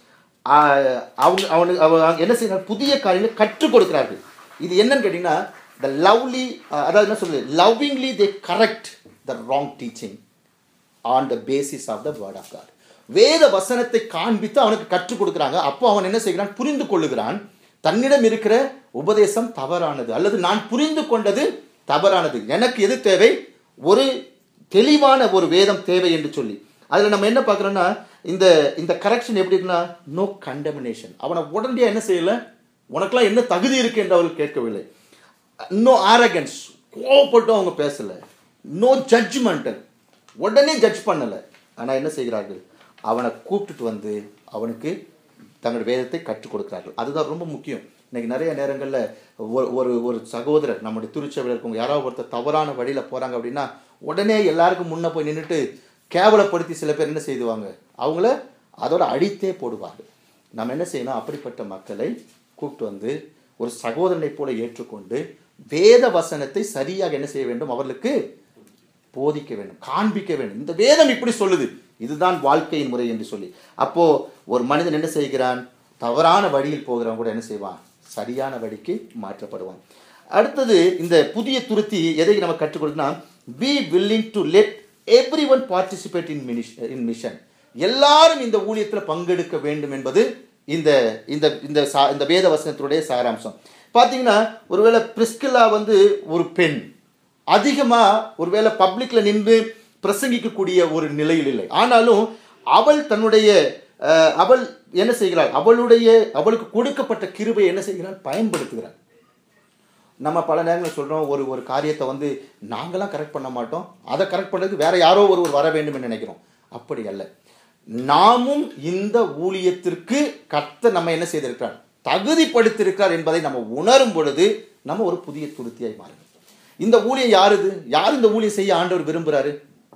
ஆ, அவங்க அவனுக்கு அவங்க என்ன செய்கிறார் புதிய காரியங்களை கற்றுக் கொடுக்கிறார்கள் இது என்னன்னு கேட்டிங்கன்னா த லவ்லி அதாவது என்ன சொல்றது lovingly they correct the wrong teaching on the basis of the word of God வேத வசனத்தை காண்பித்து அவனுக்கு கற்றுக் கொடுக்குறாங்க அப்போ அவன் என்ன செய்கிறான் புரிந்து கொள்ளுகிறான் தன்னிடம் இருக்கிற உபதேசம் தவறானது அல்லது நான் புரிந்து கொண்டது தவறானது எனக்கு எது தேவை ஒரு தெளிவான ஒரு வேதம் தேவை என்று சொல்லி அதில் நம்ம என்ன பார்க்குறோன்னா இந்த இந்த கரெக்ஷன் எப்படி இருக்குன்னா நோ கண்டமினேஷன் அவனை உடனடியாக என்ன செய்யலை உனக்கெல்லாம் என்ன தகுதி இருக்கு என்று அவர்கள் கேட்கவில்லை நோ ஆரகன்ஸ் கோவப்பட்டு அவங்க பேசலை நோ ஜட்ஜ்மெண்டல் உடனே ஜட்ஜ் பண்ணலை ஆனால் என்ன செய்கிறார்கள் அவனை கூப்பிட்டுட்டு வந்து அவனுக்கு தங்களுடைய வேதத்தை கற்றுக் கொடுக்கிறார்கள் அதுதான் ரொம்ப முக்கியம் இன்னைக்கு நிறைய நேரங்களில் ஒரு ஒரு ஒரு சகோதரர் நம்முடைய திருச்சபையில் இருக்கவங்க யாராவது ஒருத்தர் தவறான வழியில் போகிறாங்க அப்படின்னா உடனே எல்லாருக்கும் முன்ன போய் நின்றுட்டு கேவலப்படுத்தி சில பேர் என்ன செய்துவாங்க அவங்கள அதோட அடித்தே போடுவார்கள் நம்ம என்ன செய்யணும் அப்படிப்பட்ட மக்களை கூப்பிட்டு வந்து ஒரு சகோதரனைப் போல ஏற்றுக்கொண்டு வேத வசனத்தை சரியாக என்ன செய்ய வேண்டும் அவர்களுக்கு போதிக்க வேண்டும் காண்பிக்க வேண்டும் இந்த வேதம் இப்படி சொல்லுது இதுதான் வாழ்க்கையின் முறை என்று சொல்லி அப்போ ஒரு மனிதன் என்ன செய்கிறான் தவறான வழியில் போகிறவன் கூட என்ன செய்வான் சரியான வழிக்கு மாற்றப்படுவான் அடுத்தது இந்த புதிய துருத்தி எதை நம்ம கற்றுக் கொடுக்கணும்னா be willing to let every one participate in in mission எல்லாரும் இந்த ஊழியத்தில் பங்கெடுக்க வேண்டும் என்பது இந்த இந்த இந்த சா- இந்த வேத வசனத்தினுடைய சாராம்சம் பார்த்தீங்கன்னா ஒருவேளை பிரிஸ்கில்லா வந்து ஒரு பெண் அதிகமாக ஒருவேளை பப்ளிக்கில் நின்று பிரசங்கிக்கக்கூடிய ஒரு நிலையில் இல்லை ஆனாலும் அவள் தன்னுடைய அஹ், அவள் என்ன செய்கிறாள் அவளுடைய அவளுக்கு கொடுக்கப்பட்ட கிருபை என்ன செய்கிறாள் பயன்படுத்துகிறாள் நம்ம பல நேரங்களில் சொல்கிறோம் ஒரு ஒரு காரியத்தை வந்து நாங்களாம் கரெக்ட் பண்ண மாட்டோம் அதை கரெக்ட் பண்ணுறதுக்கு வேற யாரோ ஒருவர் வர வேண்டும் என்று நினைக்கிறோம் அப்படி அல்ல நாமும் இந்த ஊழியத்திற்கு கர்த்தர் நம்ம என்ன செய்திருக்கிறார் தகுதிப்படுத்தியிருக்கிறார் என்பதை நம்ம உணரும் பொழுது நம்ம ஒரு புதிய துருத்தியாய் மாறும் இந்த ஊழியம் யாருது யார் இந்த ஊழியம் செய்ய ஆண்டவர் விரும்புகிறாரு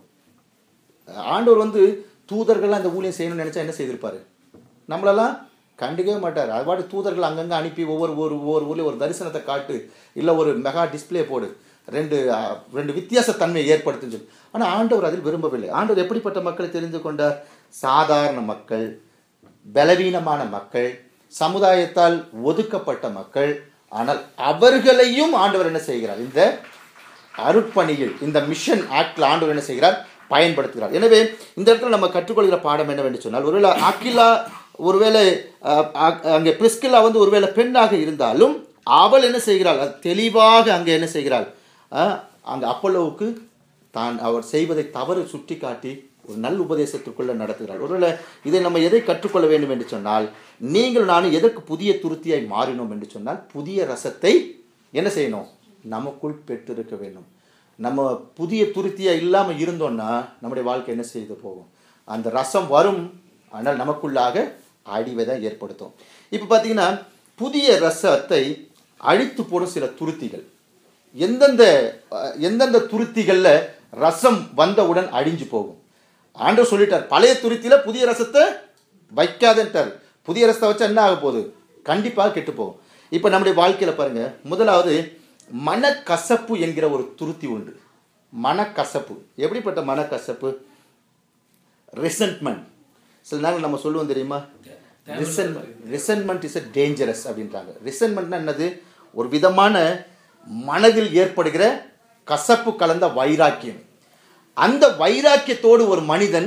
ஆண்டவர் வந்து தூதர்கள்லாம் இந்த ஊழியம் செய்யணும்னு நினைச்சா என்ன செய்திருப்பாரு நம்மளெல்லாம் கண்டுக்கவே மாட்டார் அது பாட்டு தூதர்கள் அங்கங்கே அனுப்பி ஒவ்வொரு ஒரு ஒவ்வொரு ஊர்லேயும் ஒரு தரிசனத்தை காட்டு இல்லை ஒரு மெகா டிஸ்ப்ளே போடு ரெண்டு ஆ, ரெண்டு வித்தியாச தன்மையை ஏற்படுத்துன்னு சொல்லி ஆனால் ஆண்டவர் அதில் விரும்பவில்லை ஆண்டவர் எப்படிப்பட்ட மக்களை தெரிந்து கொண்டார் சாதாரண மக்கள் பலவீனமான மக்கள் சமுதாயத்தால் ஒதுக்கப்பட்ட மக்கள் ஆனால் அவர்களையும் ஆண்டவர் என்ன செய்கிறார் இந்த அருட்பணியில் இந்த மிஷன் ஆக்டில் ஆண்டவர் என்ன செய்கிறார் பயன்படுத்துகிறார் எனவே இந்த இடத்துல நம்ம கற்றுக்கொள்கிற பாடம் என்னவென்று சொன்னால் ஒருவேளை ஆக்கிலா ஒருவேளை அஹ், அ- அங்கே பிரிஸ்கில்லா வந்து ஒருவேளை பெண்ணாக இருந்தாலும் அவள் என்ன செய்கிறாள் அது தெளிவாக அங்கே என்ன செய்கிறாள் அஹ், அங்கே அப்பல்லோவுக்கு தான் அவர் செய்வதை தவறு சுட்டி காட்டி ஒரு நல்ல உபதேசத்திற்குள்ள நடத்துகிறாள் ஒருவேளை இதை நம்ம எதை கற்றுக்கொள்ள வேண்டும் என்று சொன்னால் நீங்கள் நானும் எதற்கு புதிய துருத்தியாய் மாறினோம் என்று சொன்னால் புதிய ரசத்தை என்ன செய்யணும் நமக்குள் பெற்றிருக்க வேண்டும் நம்ம புதிய துருத்தியா இல்லாமல் இருந்தோம்னா நம்முடைய வாழ்க்கை என்ன செய்து போகும் அந்த ரசம் வரும் ஆனால் நமக்குள்ளாக அழிவை தான் ஏற்படுத்தும் இப்போ பார்த்தீங்கன்னா புதிய ரசத்தை அழித்து போடும் சில துருத்திகள் எந்தெந்த அஹ், எந்தெந்த துருத்திகளில் ரசம் வந்தவுடன் அழிஞ்சு போகும் ஆண்டவர் சொல்லிட்டார் பழைய துருத்தியில் புதிய ரசத்தை வைக்காதன்ட்டார் புதிய ரசத்தை வச்சா என்ன ஆக போகுது கண்டிப்பாக கெட்டு போகும் இப்போ நம்முடைய வாழ்க்கையில் பாருங்க முதலாவது மனக்கசப்பு என்கிற ஒரு துருத்தி உண்டு மனக்கசப்பு எப்படிப்பட்ட மனக்கசப்பு ரிசன்ட்மெண்ட் சில நேரம் நம்ம சொல்லுவோம் தெரியுமா resentment resentment is a dangerous அப்படின்றாங்க ரிசன்மெண்ட்னா என்னது ஒரு விதமான மனதில் ஏற்படுகிற கசப்பு கலந்த வைராக்கியம் அந்த வைராக்கியத்தோடு ஒரு மனிதன்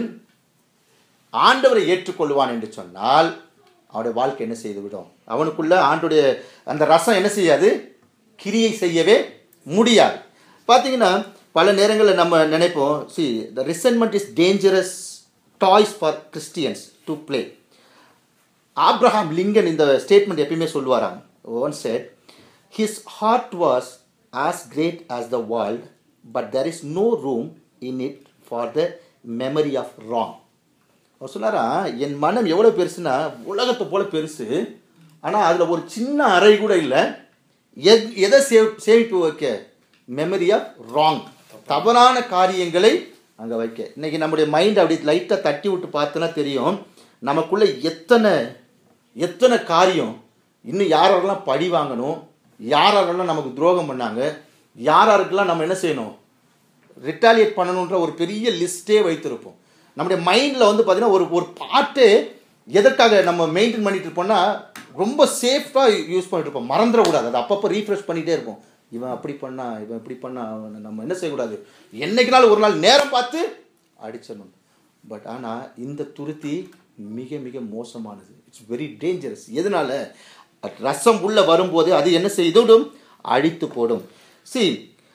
ஆண்டவரை ஏற்றுக்கொள்வான் என்று சொன்னால் அவனுடைய வாழ்க்கை என்ன செய்துவிடும் அவனுக்குள்ள ஆண்டுடைய அந்த ரசம் என்ன செய்யாது கிரியை செய்யவே முடியாது பார்த்தீங்கன்னா பல நேரங்களில் நம்ம நினைப்போம் see the resentment is dangerous toys for Christians to play Abraham Lincoln இந்த ஸ்டேட்மெண்ட் எப்பயுமே சொல்லுவாராம் once said his heart was as great as the world but there is no room in it for the memory of wrong அவர் சொன்னாரா என் மனம் எவ்வளோ பெருசுன்னா உலகத்தை போல பெருசு ஆனால் அதில் ஒரு சின்ன அறை கூட இல்லை எத் எதை சேவ் சேமிப்பு வைக்க மெமரி ஆஃப் ராங் தவறான காரியங்களை அங்கே வைக்க இன்னைக்கு நம்முடைய மைண்ட் அப்படி லைட்டாக தட்டி விட்டு பார்த்தோன்னா தெரியும் நமக்குள்ள எத்தனை எத்தனை காரியம் இன்னும் யாரெல்லாம் பழி வாங்கணும் யாரெல்லாம் நமக்கு துரோகம் பண்ணாங்க யாராருக்கெல்லாம் நம்ம என்ன செய்யணும் ரிட்டாலியேட் பண்ணணுன்ற ஒரு பெரிய லிஸ்ட்டே வைத்திருப்போம் நம்முடைய மைண்டில் வந்து பார்த்தீங்கன்னா ஒரு ஒரு பாட்டு எதற்காக நம்ம மெயின்டைன் பண்ணிட்டு இருப்போம்னா ரொம்ப சேஃபாக யூஸ் பண்ணிட்டு இருப்போம் மறந்துடக்கூடாது அதை அப்பப்போ ரீஃப்ரெஷ் பண்ணிகிட்டே இருப்போம் இவன் அப்படி பண்ணா இவன் இப்படி பண்ணா அவனை நம்ம என்ன செய்யக்கூடாது என்னைக்குனாலும் ஒரு நாள் நேரம் பார்த்து அடிச்சிடணும் பட் ஆனால் இந்த துருத்தி மிக மிக மோசமானது இட்ஸ் வெரி டேஞ்சரஸ் எதனால ரசம் உள்ள வரும்போது அது என்ன செய்துவிடும் அழித்து போடும் see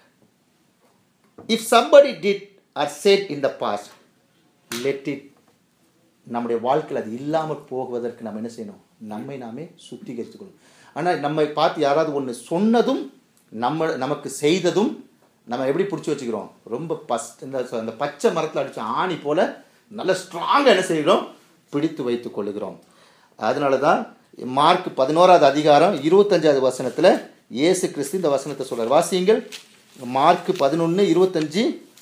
if somebody did or said in the past let it நம்முடைய வாழ்க்கையில் அது இல்லாமல் போகுவதற்கு நம்ம என்ன செய்யணும் நம்மை நாமே சுத்திகரித்துக்கணும் ஆனால் நம்மை பார்த்து யாராவது ஒன்று சொன்னதும் நம்ம நமக்கு செய்ததும் நம்ம எப்படி பிடிச்சி வச்சுக்கிறோம் ரொம்ப பஸ் இந்த அந்த பச்சை மரத்தில் அடித்த ஆணி போல நல்ல ஸ்ட்ராங்காக என்ன செய்கிறோம் பிடித்து வைத்து கொள்ளுகிறோம் அதனால தான் மார்க் பதினோராவது அதிகாரம் இருபத்தஞ்சாவது வசனத்தில் இயேசு கிறிஸ்து இந்த வசனத்தை சொல்றார் வாசியுங்கள் மார்க் பதினொன்று இருபத்தஞ்சு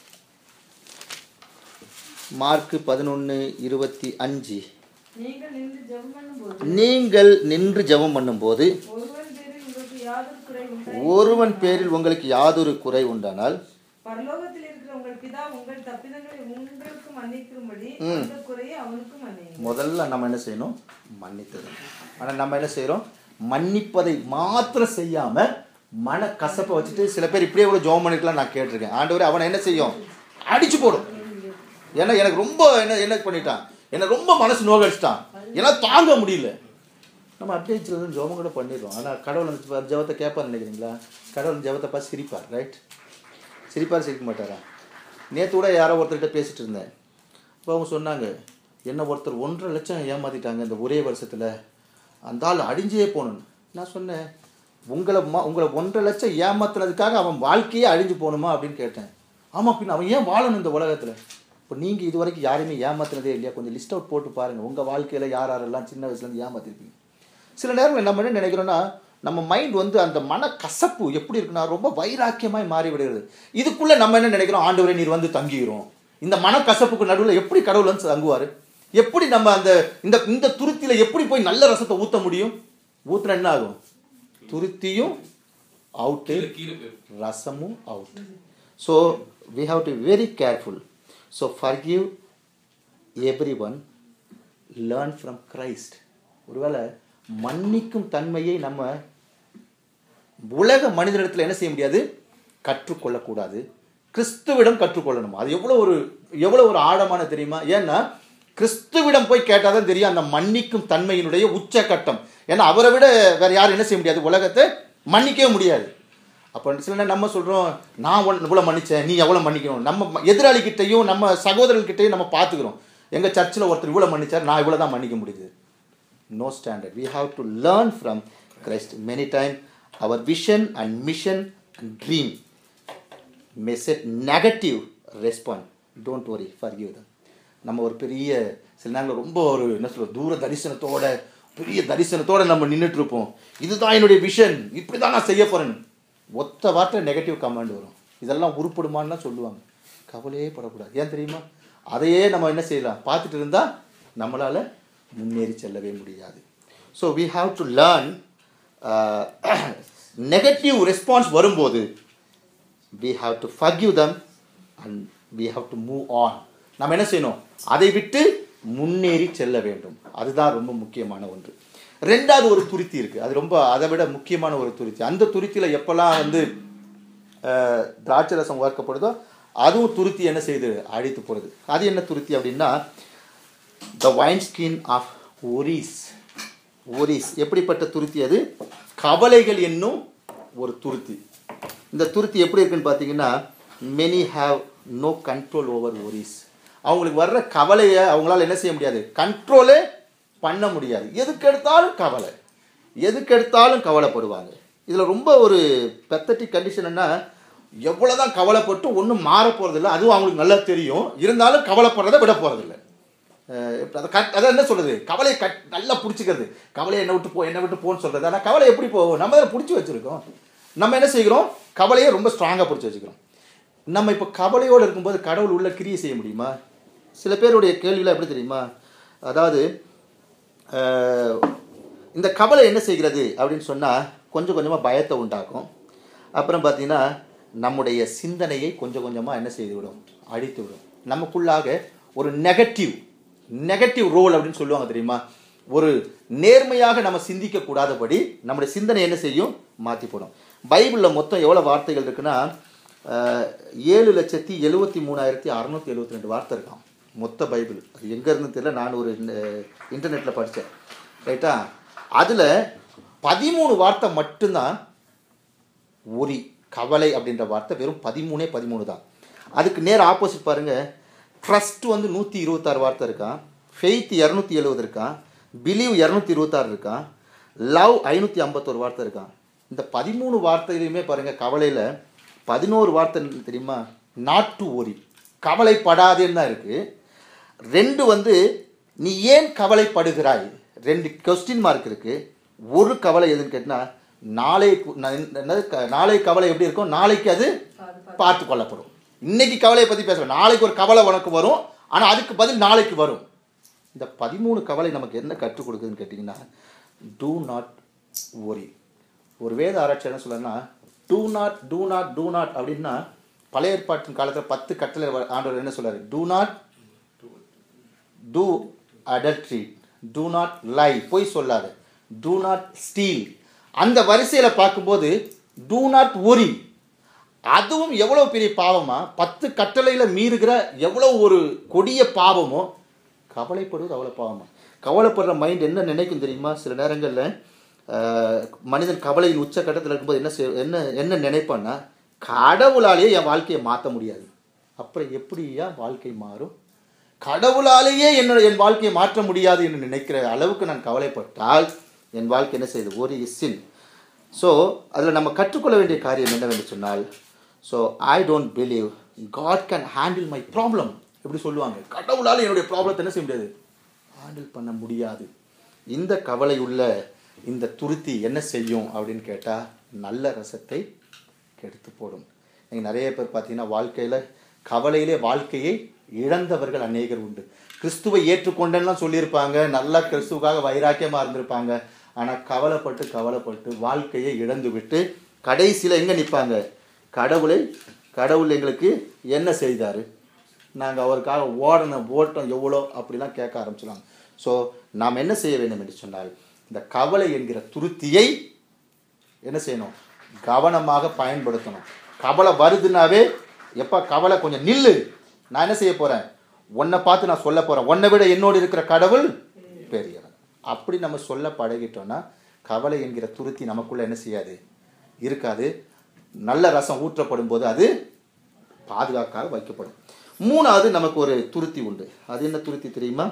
மார்க் பதினொன்று இருபத்தி அஞ்சு நீங்கள் நின்று ஜெபம் பண்ணும்போது நீங்கள் நின்று ஜெபம் பண்ணும்போது ஒருவன் பேரில் உங்களுக்கு யாதொரு குறை உண்டா ஒருவன் பேரில் உங்களுக்கு யாதொரு குறை உண்டானால் பரலோகத்தில் இருக்கிற உங்கள் பிதா உங்கள் தப்பிதங்களை உங்களுக்கு மன்னிக்கும்படி அந்த குறையை அவனுக்கும் மன்னியுங்கள் முதல்ல நம்ம என்ன செய்யணும் மன்னித்தது ஆனால் நம்ம என்ன செய்கிறோம் மன்னிப்பதை மாத்திரம் செய்யாமல் மன கசப்பை வச்சுட்டு சில பேர் இப்படியே கூட ஜோம் பண்ணிக்கலாம் நான் கேட்டிருக்கேன் ஆண்டவரே அவனை என்ன செய்யும் அடிச்சு போடும் ஏன்னா எனக்கு ரொம்ப என்ன என்ன பண்ணிட்டான் என்னை ரொம்ப மனசு நோகடிச்சிட்டான் ஏன்னா தாங்க முடியல நம்ம அப்படியே சில ஜோமம் கூட பண்ணிடுறோம் ஆனால் கடவுள் அந்த ஜெபத்தை கேட்பார் நினைக்கிறீங்களா கடவுள் ஜெபத்தை பார்த்து சிரிப்பார் ரைட் சிரிப்பார் சிரிக்க மாட்டாரா நேற்று கூட யாரோ ஒருத்தர்கிட்ட பேசிட்டு இருந்தேன் இப்போ அவங்க சொன்னாங்க என்ன ஒருத்தர் ஒன்றரை லட்சம் ஏமாத்திட்டாங்க இந்த ஒரே வருஷத்தில் அந்த ஆள் அழிஞ்சே போகணுன்னு நான் சொன்னேன் உங்களை மா உங்களை ஒன்றரை லட்சம் ஏமாத்துனதுக்காக அவன் வாழ்க்கையே அழிஞ்சு போகணுமா அப்படின்னு கேட்டேன் ஆமாம் பின்ன அவன் ஏன் வாழணும் இந்த உலகத்தில் இப்போ நீங்கள் இது வரைக்கும் யாரையுமே ஏமாத்துனதே இல்லையா கொஞ்சம் லிஸ்ட் அவுட் போட்டு பாருங்கள் உங்கள் வாழ்க்கையில் யார் யாரெல்லாம் சின்ன வயசுலேருந்து ஏமாத்திருப்பீங்க சில நேரங்கள் நம்ம என்ன நினைக்கிறோன்னா நம்ம மைண்ட் வந்து அந்த மன கசப்பு எப்படி இருக்குன்னா ரொம்ப வைராக்கியமாய் மாறி விடுகிறது இதுக்குள்ளே நம்ம என்ன நினைக்கிறோம் ஆண்டவரே நீர் வந்து தங்கிரும் இந்த மன கசப்புக்கு நடுவில் எப்படி கடவுள் வந்து தங்குவார் எப்படி நம்ம அந்த இந்த இந்த துருத்தியில் எப்படி போய் நல்ல ரசத்தை ஊற்ற முடியும் ஊற்றுனா என்ன ஆகும் துருத்தியும் அவுட்டு ரசமும் out so we have to very careful so forgive every one learn from Christ ஒருவேளை மன்னிக்கும் தன்மையை நம்ம உலக மனிதனிடத்தில் என்ன செய்ய முடியாது கற்றுக்கொள்ளக்கூடாது கிறிஸ்துவிடம் கற்றுக்கொள்ளணும் அது எவ்வளோ ஒரு எவ்வளோ ஒரு ஆழமான தெரியுமா ஏன்னா கிறிஸ்துவிடம் போய் கேட்டால் தான் தெரியும் அந்த மன்னிக்கும் தன்மையினுடைய உச்சக்கட்டம் ஏன்னா அவரை விட வேற யாரும் என்ன செய்ய முடியாது உலகத்தை மன்னிக்கவே முடியாது அப்போ சில நேரம் நம்ம சொல்கிறோம் நான் ஒன் இவ்வளோ மன்னிச்சேன் நீ எவ்வளோ மன்னிக்கணும் நம்ம எதிராளிகிட்டையும் நம்ம சகோதரர்கிட்டையும் நம்ம பார்த்துக்கிறோம் எங்கள் சர்ச்சில் ஒருத்தர் இவ்வளோ மன்னிச்சார் நான் இவ்வளோ தான் மன்னிக்க முடியுது no standard. We have to learn from Christ. Many times, our vision and mission and dream may set negative response. Don't worry, forgive them. நம்ம ஒரு பெரிய சில நேரங்கள் ரொம்ப ஒரு என்ன சொல்ற தூர தரிசனத்தோட பெரிய தரிசனத்தோட நம்ம நின்றுட்டு இருப்போம் இதுதான் என்னுடைய விஷன் இப்படி தான் நான் செய்ய போறேன் ஒத்த வார்த்தை நெகட்டிவ் கமெண்ட் வரும் இதெல்லாம் உருப்படுமான்னு தான் சொல்லுவாங்க கவலையே படக்கூடாது ஏன் தெரியுமா அதையே நம்ம என்ன செய்யலாம் பார்த்துட்டு இருந்தால் நம்மளால் முன்னேறி செல்லவே முடியாது so we have to learn negative response வரும்போது we have to forgive them and we have to move on நம்ம என்ன செய்யணும் அதை விட்டு முன்னேறி செல்ல வேண்டும் அதுதான் ரொம்ப முக்கியமான ஒன்று ரெண்டாவது ஒரு துருத்தி இருக்குது அது ரொம்ப அதை விட முக்கியமான ஒரு துருத்தி அந்த துருத்தியில் எப்போல்லாம் வந்து அஹ், திராட்சை ரசம் வார்க்கப்படுதோ அதுவும் துருத்தி என்ன செய்யுது அழித்து போகிறது அது என்ன துருத்தி அப்படின்னா the wine skin of worries worries எப்படிப்பட்ட துருத்தி அது கவலைகள் என்னும் ஒரு துருத்தி இந்த துருத்தி எப்படி இருக்குன்னு பார்த்தீங்கன்னா many have no control over worries அவங்களுக்கு வர்ற கவலையை அவங்களால என்ன செய்ய முடியாது கண்ட்ரோலே பண்ண முடியாது எதுக்கு எடுத்தாலும் கவலை எதுக்கு எடுத்தாலும் கவலைப்படுவாங்க இதில் ரொம்ப ஒரு பெத்தட்டிக் கண்டிஷன் என்ன எவ்வளோதான் கவலைப்பட்டு ஒன்றும் மாற போகிறதில்ல அதுவும் அவங்களுக்கு நல்லா தெரியும் இருந்தாலும் கவலைப்படுறதை விட போகிறதில்ல அஹ் இப்ப அதை கட் அதான் என்ன சொல்றது கவலையை கட் நல்லா பிடிச்சிக்கிறது கவலையை என்ன விட்டு போ என்ன விட்டு போன்னு சொல்றது ஆனால் கவலை எப்படி போகும் நம்ம அதை பிடிச்சி வச்சிருக்கோம் நம்ம என்ன செய்கிறோம் கவலையை ரொம்ப ஸ்ட்ராங்காக பிடிச்சி வச்சுக்கிறோம் நம்ம இப்போ கவலையோடு இருக்கும்போது கடவுள் உள்ள கிரியை செய்ய முடியுமா சில பேருடைய கேள்விலாம் எப்படி தெரியுமா அதாவது அஹ், இந்த கவலை என்ன செய்கிறது அப்படின்னு சொன்னால் கொஞ்சம் கொஞ்சமாக பயத்தை உண்டாக்கும் அப்புறம் பார்த்தீங்கன்னா நம்முடைய சிந்தனையை கொஞ்சம் கொஞ்சமாக என்ன செய்து விடும் அழித்து விடும் நமக்குள்ளாக ஒரு நெகட்டிவ் நெகட்டிவ் ரோல் அப்படின்னு சொல்லுவாங்க தெரியுமா ஒரு நேர்மையாக நம்ம சிந்திக்க கூடாதபடி நம்முடைய சிந்தனை என்ன செய்யும் மாற்றி போடும் பைபிளில் மொத்தம் எவ்வளோ வார்த்தைகள் இருக்குன்னா அஹ், ஏழு லட்சத்தி எழுபத்தி மூணாயிரத்தி அறநூற்றி எழுபத்தி ரெண்டு வார்த்தை இருக்கான் மொத்த பைபிள் அது எங்கே இருந்து தெரியல நான் ஒரு இன்டர்நெட்டில் படித்தேன் ரைட்டா அதில் பதிமூணு வார்த்தை மட்டும்தான் ஒரி கவலை அப்படின்ற வார்த்தை வெறும் பதிமூணே பதிமூணு தான் அதுக்கு நேர் ஆப்போசிட் பாருங்க ட்ரஸ்ட் வந்து நூற்றி இருபத்தாறு வார்த்தை இருக்கான் ஃபெய்த் இரநூத்தி எழுபது இருக்கான் பிலீவ் இரநூத்தி இருபத்தாறு இருக்கான் லவ் ஐநூற்றி ஐம்பத்தோரு வார்த்தை இருக்கான் இந்த பதிமூணு வார்த்தையிலையுமே பாருங்க கவலையில் பதினோரு வார்த்தை தெரியுமா நாட் டு ஒரி கவலைப்படாதேன்னு தான் இருக்குது ரெண்டு வந்து நீ ஏன் கவலைப்படுகிறாய் ரெண்டு கொஸ்டின் மார்க் இருக்கு ஒரு கவலை எதுன்னு கேட்டினா நாளை கு- ந- என்னது க- நாளை கவலை எப்படி இருக்கும் நாளைக்கு அது பார்த்து கொள்ளப்படும் இன்னைக்கு கவலையை பற்றி பேசுகிறோம் நாளைக்கு ஒரு கவலை உனக்கு வரும் ஆனால் அதுக்கு பதில் நாளைக்கு வரும் இந்த பதிமூணு கவலை நமக்கு என்ன கற்றுக் கொடுக்குதுன்னு கேட்டிங்கன்னா டூ நாட் worry ஒரு வேத ஆராய்ச்சி என்ன சொல்லணும்னா do not do not do not அப்படின்னா பழைய ஏற்பாட்டின் காலத்தில் பத்து கட்டளை வ- ஆண்டவர் என்ன சொல்றாரு do not do adultery do not lie பொய் சொல்லாத டூ நாட் ஸ்டீல் அந்த வரிசையில் பார்க்கும்போது டூ நாட் worry அதுவும் எவ்வளோ பெரிய பாவமா பத்து கட்டளையில் மீறுகிற எவ்வளோ ஒரு கொடிய பாவமோ கவலைப்படுவது அவ்வளோ பாவமா கவலைப்படுற மைண்ட் என்ன நினைக்கும் தெரியுமா சில நேரங்களில் மனிதன் கவலையின் உச்சக்கட்டத்தில் இருக்கும்போது என்ன செய் என்ன என்ன நினைப்பான்னா கடவுளாலேயே என் வாழ்க்கையை மாற்ற முடியாது அப்புறம் எப்படியா வாழ்க்கை மாறும் கடவுளாலேயே என்னோட என் வாழ்க்கையை மாற்ற முடியாது என்று நினைக்கிற அளவுக்கு நான் கவலைப்பட்டால் என் வாழ்க்கை என்ன செய்யுது ஒரு இஸ்ஸின் ஸோ அதில் நம்ம கற்றுக்கொள்ள வேண்டிய காரியம் என்னவென்று சொன்னால் so I don't believe God can handle my problem எப்படி சொல்லுவாங்க கடவுளால் என்னுடைய ப்ராப்ளத்தை என்ன செய்ய முடியாது ஹேண்டில் பண்ண முடியாது இந்த கவலை உள்ள இந்த துருத்தி என்ன செய்யும் அப்படின்னு கேட்டால் நல்ல ரசத்தை கெடுத்து போடும் நீங்கள் நிறைய பேர் பார்த்தீங்கன்னா வாழ்க்கையில் கவலையிலே வாழ்க்கையை இழந்தவர்கள் அநேகர் உண்டு கிறிஸ்துவை ஏற்றுக்கொண்டேன்லாம் சொல்லியிருப்பாங்க நல்லா கிறிஸ்துவுக்காக வைராக்கியமாக இருந்திருப்பாங்க ஆனால் கவலைப்பட்டு கவலைப்பட்டு வாழ்க்கையை இழந்து விட்டு கடைசியில் எங்கே நிற்பாங்க கடவுளை கடவுள் எங்களுக்கு என்ன செய்தார் நாங்கள் அவருக்காக ஓடின ஓட்டம் எவ்வளோ அப்படிலாம் கேட்க ஆரம்பிச்சிடுவாங்க ஸோ நாம் என்ன செய்ய வேண்டும் என்று சொன்னால் இந்த கவலை என்கிற துருத்தியை என்ன செய்யணும் கவனமாக பயன்படுத்தணும் கவலை வருதுனாவே எப்போ கவலை கொஞ்சம் நில்லு நான் என்ன செய்ய போகிறேன் உன்னை பார்த்து நான் சொல்ல போகிறேன் உன்னை விட என்னோடு இருக்கிற கடவுள் பெரியவன் அப்படி நம்ம சொல்ல பழகிட்டோம்னா கவலை என்கிற துருத்தி நமக்குள்ளே என்ன செய்யாது இருக்காது நல்ல ரசம் ஊற்றப்படும் போது அது பாதுகாக்காக வைக்கப்படும் மூணாவது நமக்கு ஒரு துருத்தி உண்டு அது என்ன துருத்தி தெரியுமா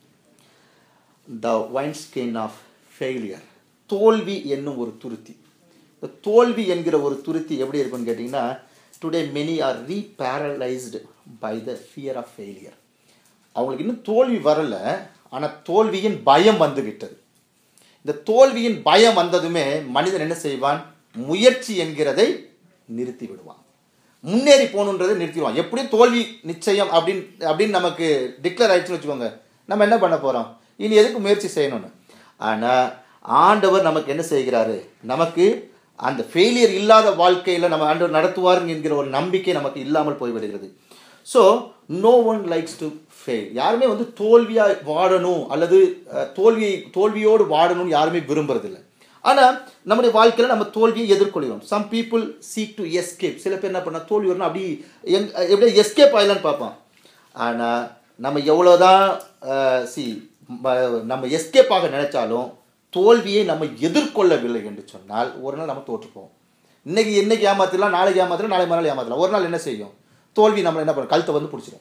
the wine skin of failure தோல்வி என்னும் ஒரு துருத்தி இந்த தோல்வி என்கிற ஒரு துருத்தி எப்படி இருக்குன்னு கேட்டிங்கன்னா today many are paralysed by the fear of failure அவங்களுக்கு இன்னும் தோல்வி வரல ஆனால் தோல்வியின் பயம் வந்து விட்டது இந்த தோல்வியின் பயம் வந்ததுமே மனிதன் என்ன செய்வான் முயற்சி என்கிறதை நிறுத்தி விடுவான் முன்னேறி போகணுன்றதை நிறுத்திடுவான் எப்படியும் தோல்வி நிச்சயம் அப்படின்னு அப்படின்னு நமக்கு டிக்ளேர் ஆயிடுச்சுன்னு வச்சுக்கோங்க நம்ம என்ன பண்ண போகிறோம் இனி எதுக்கு முயற்சி செய்யணும்னு ஆனால் ஆண்டவர் நமக்கு என்ன செய்கிறாரு நமக்கு அந்த ஃபெயிலியர் இல்லாத வாழ்க்கையில் நம்ம ஆண்டவர் நடத்துவார் என்கிற ஒரு நம்பிக்கை நமக்கு இல்லாமல் போய்விடுகிறது so no one likes to fail யாருமே வந்து தோல்வியாக வாழணும் அல்லது அஹ், தோல்வியை தோல்வியோடு வாழணும்னு யாருமே விரும்புறதில்லை ஆனால் நம்முடைய வாழ்க்கையில் நம்ம தோல்வியை எதிர்கொள்கிறோம் some people seek to escape சில பேர் என்ன பண்ண தோல்வி வரணும் அப்படி எங் எப்படியா எஸ்கேப் ஆகலான்னு பார்ப்பான் ஆனால் நம்ம எவ்வளோதான் சி நம்ம எஸ்கேப் ஆக நினைச்சாலும் தோல்வியை நம்ம எதிர்கொள்ளவில்லை என்று சொன்னால் ஒரு நாள் நம்ம தோற்றுப்போம் இன்னைக்கு இன்னைக்கு ஏமாத்திடலாம் நாளைக்கு ஏமாத்திடலாம் நாளை மறுநாள் ஏமாத்தலாம் ஒரு நாள் என்ன செய்யும் தோல்வி நம்மளை என்ன பண்ண கழுத்தை வந்து பிடிச்சிடும்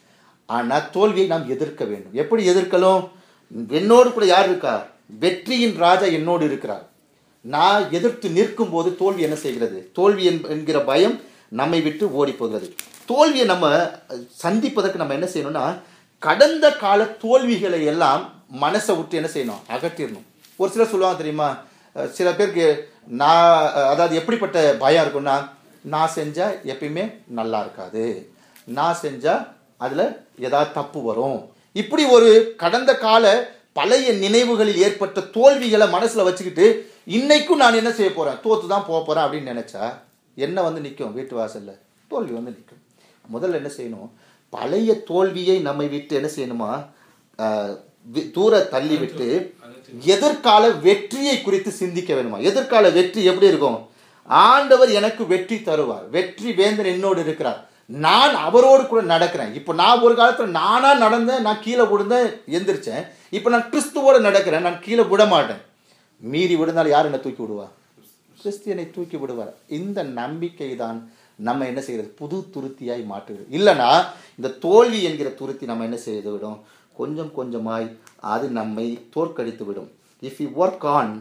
ஆனால் தோல்வியை நாம் எதிர்க்க வேண்டும் எப்படி எதிர்க்கலாம் என்னோடு கூட யார் இருக்கா வெற்றியின் ராஜா என்னோடு இருக்கிறார் நான் எதிர்த்து நிற்கும் போது தோல்வி என்ன செய்கிறது தோல்வி என்- என்கிற பயம் நம்மை விட்டு ஓடி போகிறது தோல்வியை நம்ம அஹ், சந்திப்பதற்கு நம்ம என்ன செய்யணும்னா கடந்த கால தோல்விகளை எல்லாம் மனசை விட்டு என்ன செய்யணும் அகற்றிடணும் ஒரு சிலர் சொல்லுவாங்க தெரியுமா அஹ், சில பேருக்கு நான் அஹ், அதாவது எப்படிப்பட்ட பயம் இருக்கும்னா நான் செஞ்சால் எப்பயுமே நல்லா இருக்காது நான் செஞ்சால் அதில் ஏதாவது தப்பு வரும் இப்படி ஒரு கடந்த கால பழைய நினைவுகளில் ஏற்பட்ட தோல்விகளை மனசில் வச்சுக்கிட்டு இன்னைக்கும் நான் என்ன செய்ய போகிறேன் தோத்து தான் போக போகிறேன் அப்படின்னு நினச்சா என்ன வந்து நிற்கும் வீட்டு வாசலில் தோல்வி வந்து நிற்கும் முதல்ல என்ன செய்யணும் பழைய தோல்வியை நம்மை விட்டு என்ன செய்யணுமா ஆஹ், வி- தூர தள்ளி விட்டு எதிர்கால வெற்றியை குறித்து சிந்திக்க வேணுமா எதிர்கால வெற்றி எப்படி இருக்கும் ஆண்டவர் எனக்கு வெற்றி தருவார் வெற்றி வேந்தன் என்னோடு இருக்கிறார் நான் அவரோடு கூட நடக்கிறேன் இப்போ நான் ஒரு காலத்தில் நானா நடந்தேன் நான் கீழே விழுந்தேன் எந்திரிச்சேன் இப்போ நான் கிறிஸ்துவோடு நடக்கிறேன் நான் கீழே விட மாட்டேன் மீறி விழுந்தால் யார் என்னை தூக்கி விடுவா கிறிஸ்தியனை தூக்கி விடுவார் இந்த நம்பிக்கை தான் நம்ம என்ன செய்கிறது புது துருத்தியாய் மாற்றுகிறது இல்லைனா இந்த தோல்வி என்கிற துருத்தி நம்ம என்ன செய்து விடும் கொஞ்சம் கொஞ்சமாய் அது நம்மை தோற்கடித்து விடும் if you work on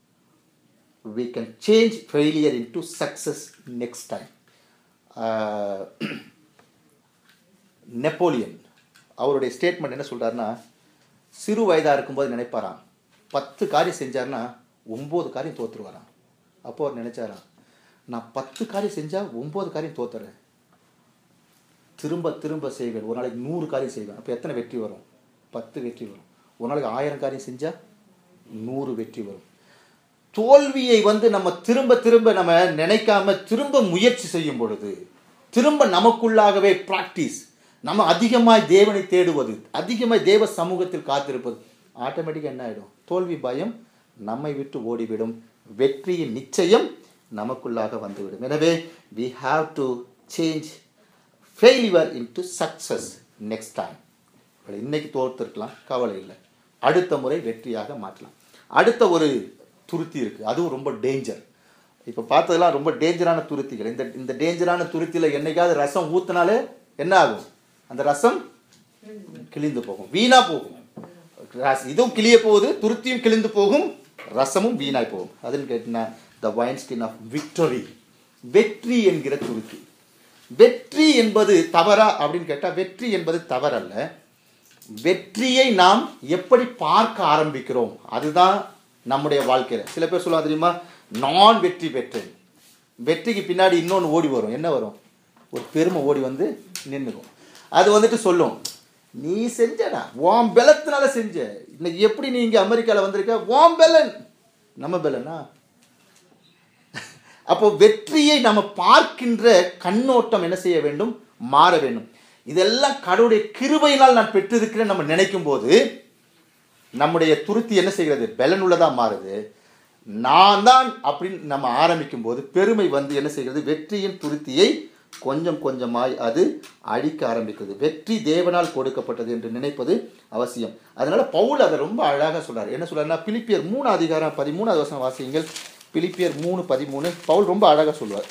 we can change failure into success next time. Uh, Napoleon அவருடைய ஸ்டேட்மெண்ட் என்ன சொல்றாருன்னா சிறு வயதாக இருக்கும்போது நினைப்பாராம் பத்து காரியம் செஞ்சாருன்னா ஒம்பது காரியம் தோத்துருவாராம் அப்போ அவர் நினைச்சாராம் நான் பத்து காரியம் செஞ்சால் ஒம்பது காரியம் தோத்துறேன் திரும்ப திரும்ப செய்வேன் ஒரு நாளைக்கு நூறு காரியம் செய்வேன் அப்போ எத்தனை வெற்றி வரும் பத்து வெற்றி வரும் ஒரு நாளைக்கு ஆயிரம் காரியம் செஞ்சால் நூறு வெற்றி வரும் தோல்வியை வந்து நம்ம திரும்ப திரும்ப நம்ம நினைக்காம திரும்ப முயற்சி செய்யும் பொழுது திரும்ப நமக்குள்ளாகவே பிராக்டிஸ் நம்ம அதிகமாய் தேவனை தேடுவது அதிகமாய் தேவ சமூகத்தில் காத்திருப்பது ஆட்டோமேட்டிக்காக என்ன ஆகிடும் தோல்வி பயம் நம்மை விட்டு ஓடிவிடும் வெற்றியின் நிச்சயம் நமக்குள்ளாக வந்துவிடும் எனவே we have to change failure into success next time இவளை இன்னைக்கு தோர்த்திருக்கலாம் கவலை இல்லை அடுத்த முறை வெற்றியாக மாற்றலாம் அடுத்த ஒரு துருத்தி இருக்குது அதுவும் ரொம்ப டேஞ்சர் இப்போ பார்த்ததெல்லாம் ரொம்ப டேஞ்சரான துருத்திகள் இந்த இந்த டேஞ்சரான துருத்தியில் என்னைக்காவது ரசம் ஊற்றினாலே என்ன ஆகும் அந்த ரசம் கிழிந்து போகும் வீணா போகும் ரஸ்- இதுவும் கிளிய போகுது துருத்தியும் கிழிந்து போகும் ரசமும் வீணாய் போகும் அதுன்னு கேட்டினா the wine skin of victory வெற்றி என்கிற துருத்தி வெற்றி என்பது தவறா அப்படின்னு கேட்டால் வெற்றி என்பது தவறல்ல வெற்றியை நாம் எப்படி பார்க்க ஆரம்பிக்கிறோம் அதுதான் நம்முடைய வாழ்க்கையில் சில பேர் சொல்லுவாங்க தெரியுமா நான் வெற்றி பெற்றேன் வெற்றிக்கு பின்னாடி இன்னொன்று ஓடி வரும் என்ன வரும் ஒரு பெருமை ஓடி வந்து நின்றுக்கும் அது வந்துட்டு சொல்லும் நீ செஞ்சடா உன் பலத்தினால செஞ்ச இன்னைக்கு எப்படி நீ இங்கே அமெரிக்காவில் வந்திருக்க உன் பலன் நம்ம பலனா அப்போ வெற்றியை நம்ம பார்க்கின்ற கண்ணோட்டம் என்ன செய்ய வேண்டும் மாற வேண்டும் இதெல்லாம் கடவுளுடைய கிருபையினால் நான் பெற்றிருக்கிறேன் நம்ம நினைக்கும் போது நம்முடைய துருத்தி என்ன செய்கிறது பலன் உள்ளதா மாறுது நான் தான் அப்படின்னு நம்ம ஆரம்பிக்கும் போது பெருமை வந்து என்ன செய்கிறது வெற்றியின் துருத்தியை கொஞ்சம் கொஞ்சமாய் அது அழிக்க ஆரம்பிக்கிறது வெற்றி தேவனால் கொடுக்கப்பட்டது என்று நினைப்பது அவசியம் அதனால பவுல் அதை ரொம்ப அழகாக சொல்றார் என்ன சொல்றாருன்னா பிலிப்பியர் மூணு அதிகாரம் பதிமூணாவது வசனம் வாசியுங்கள் பிலிப்பியர் மூணு பதிமூணு பவுல் ரொம்ப அழகாக சொல்லுவார்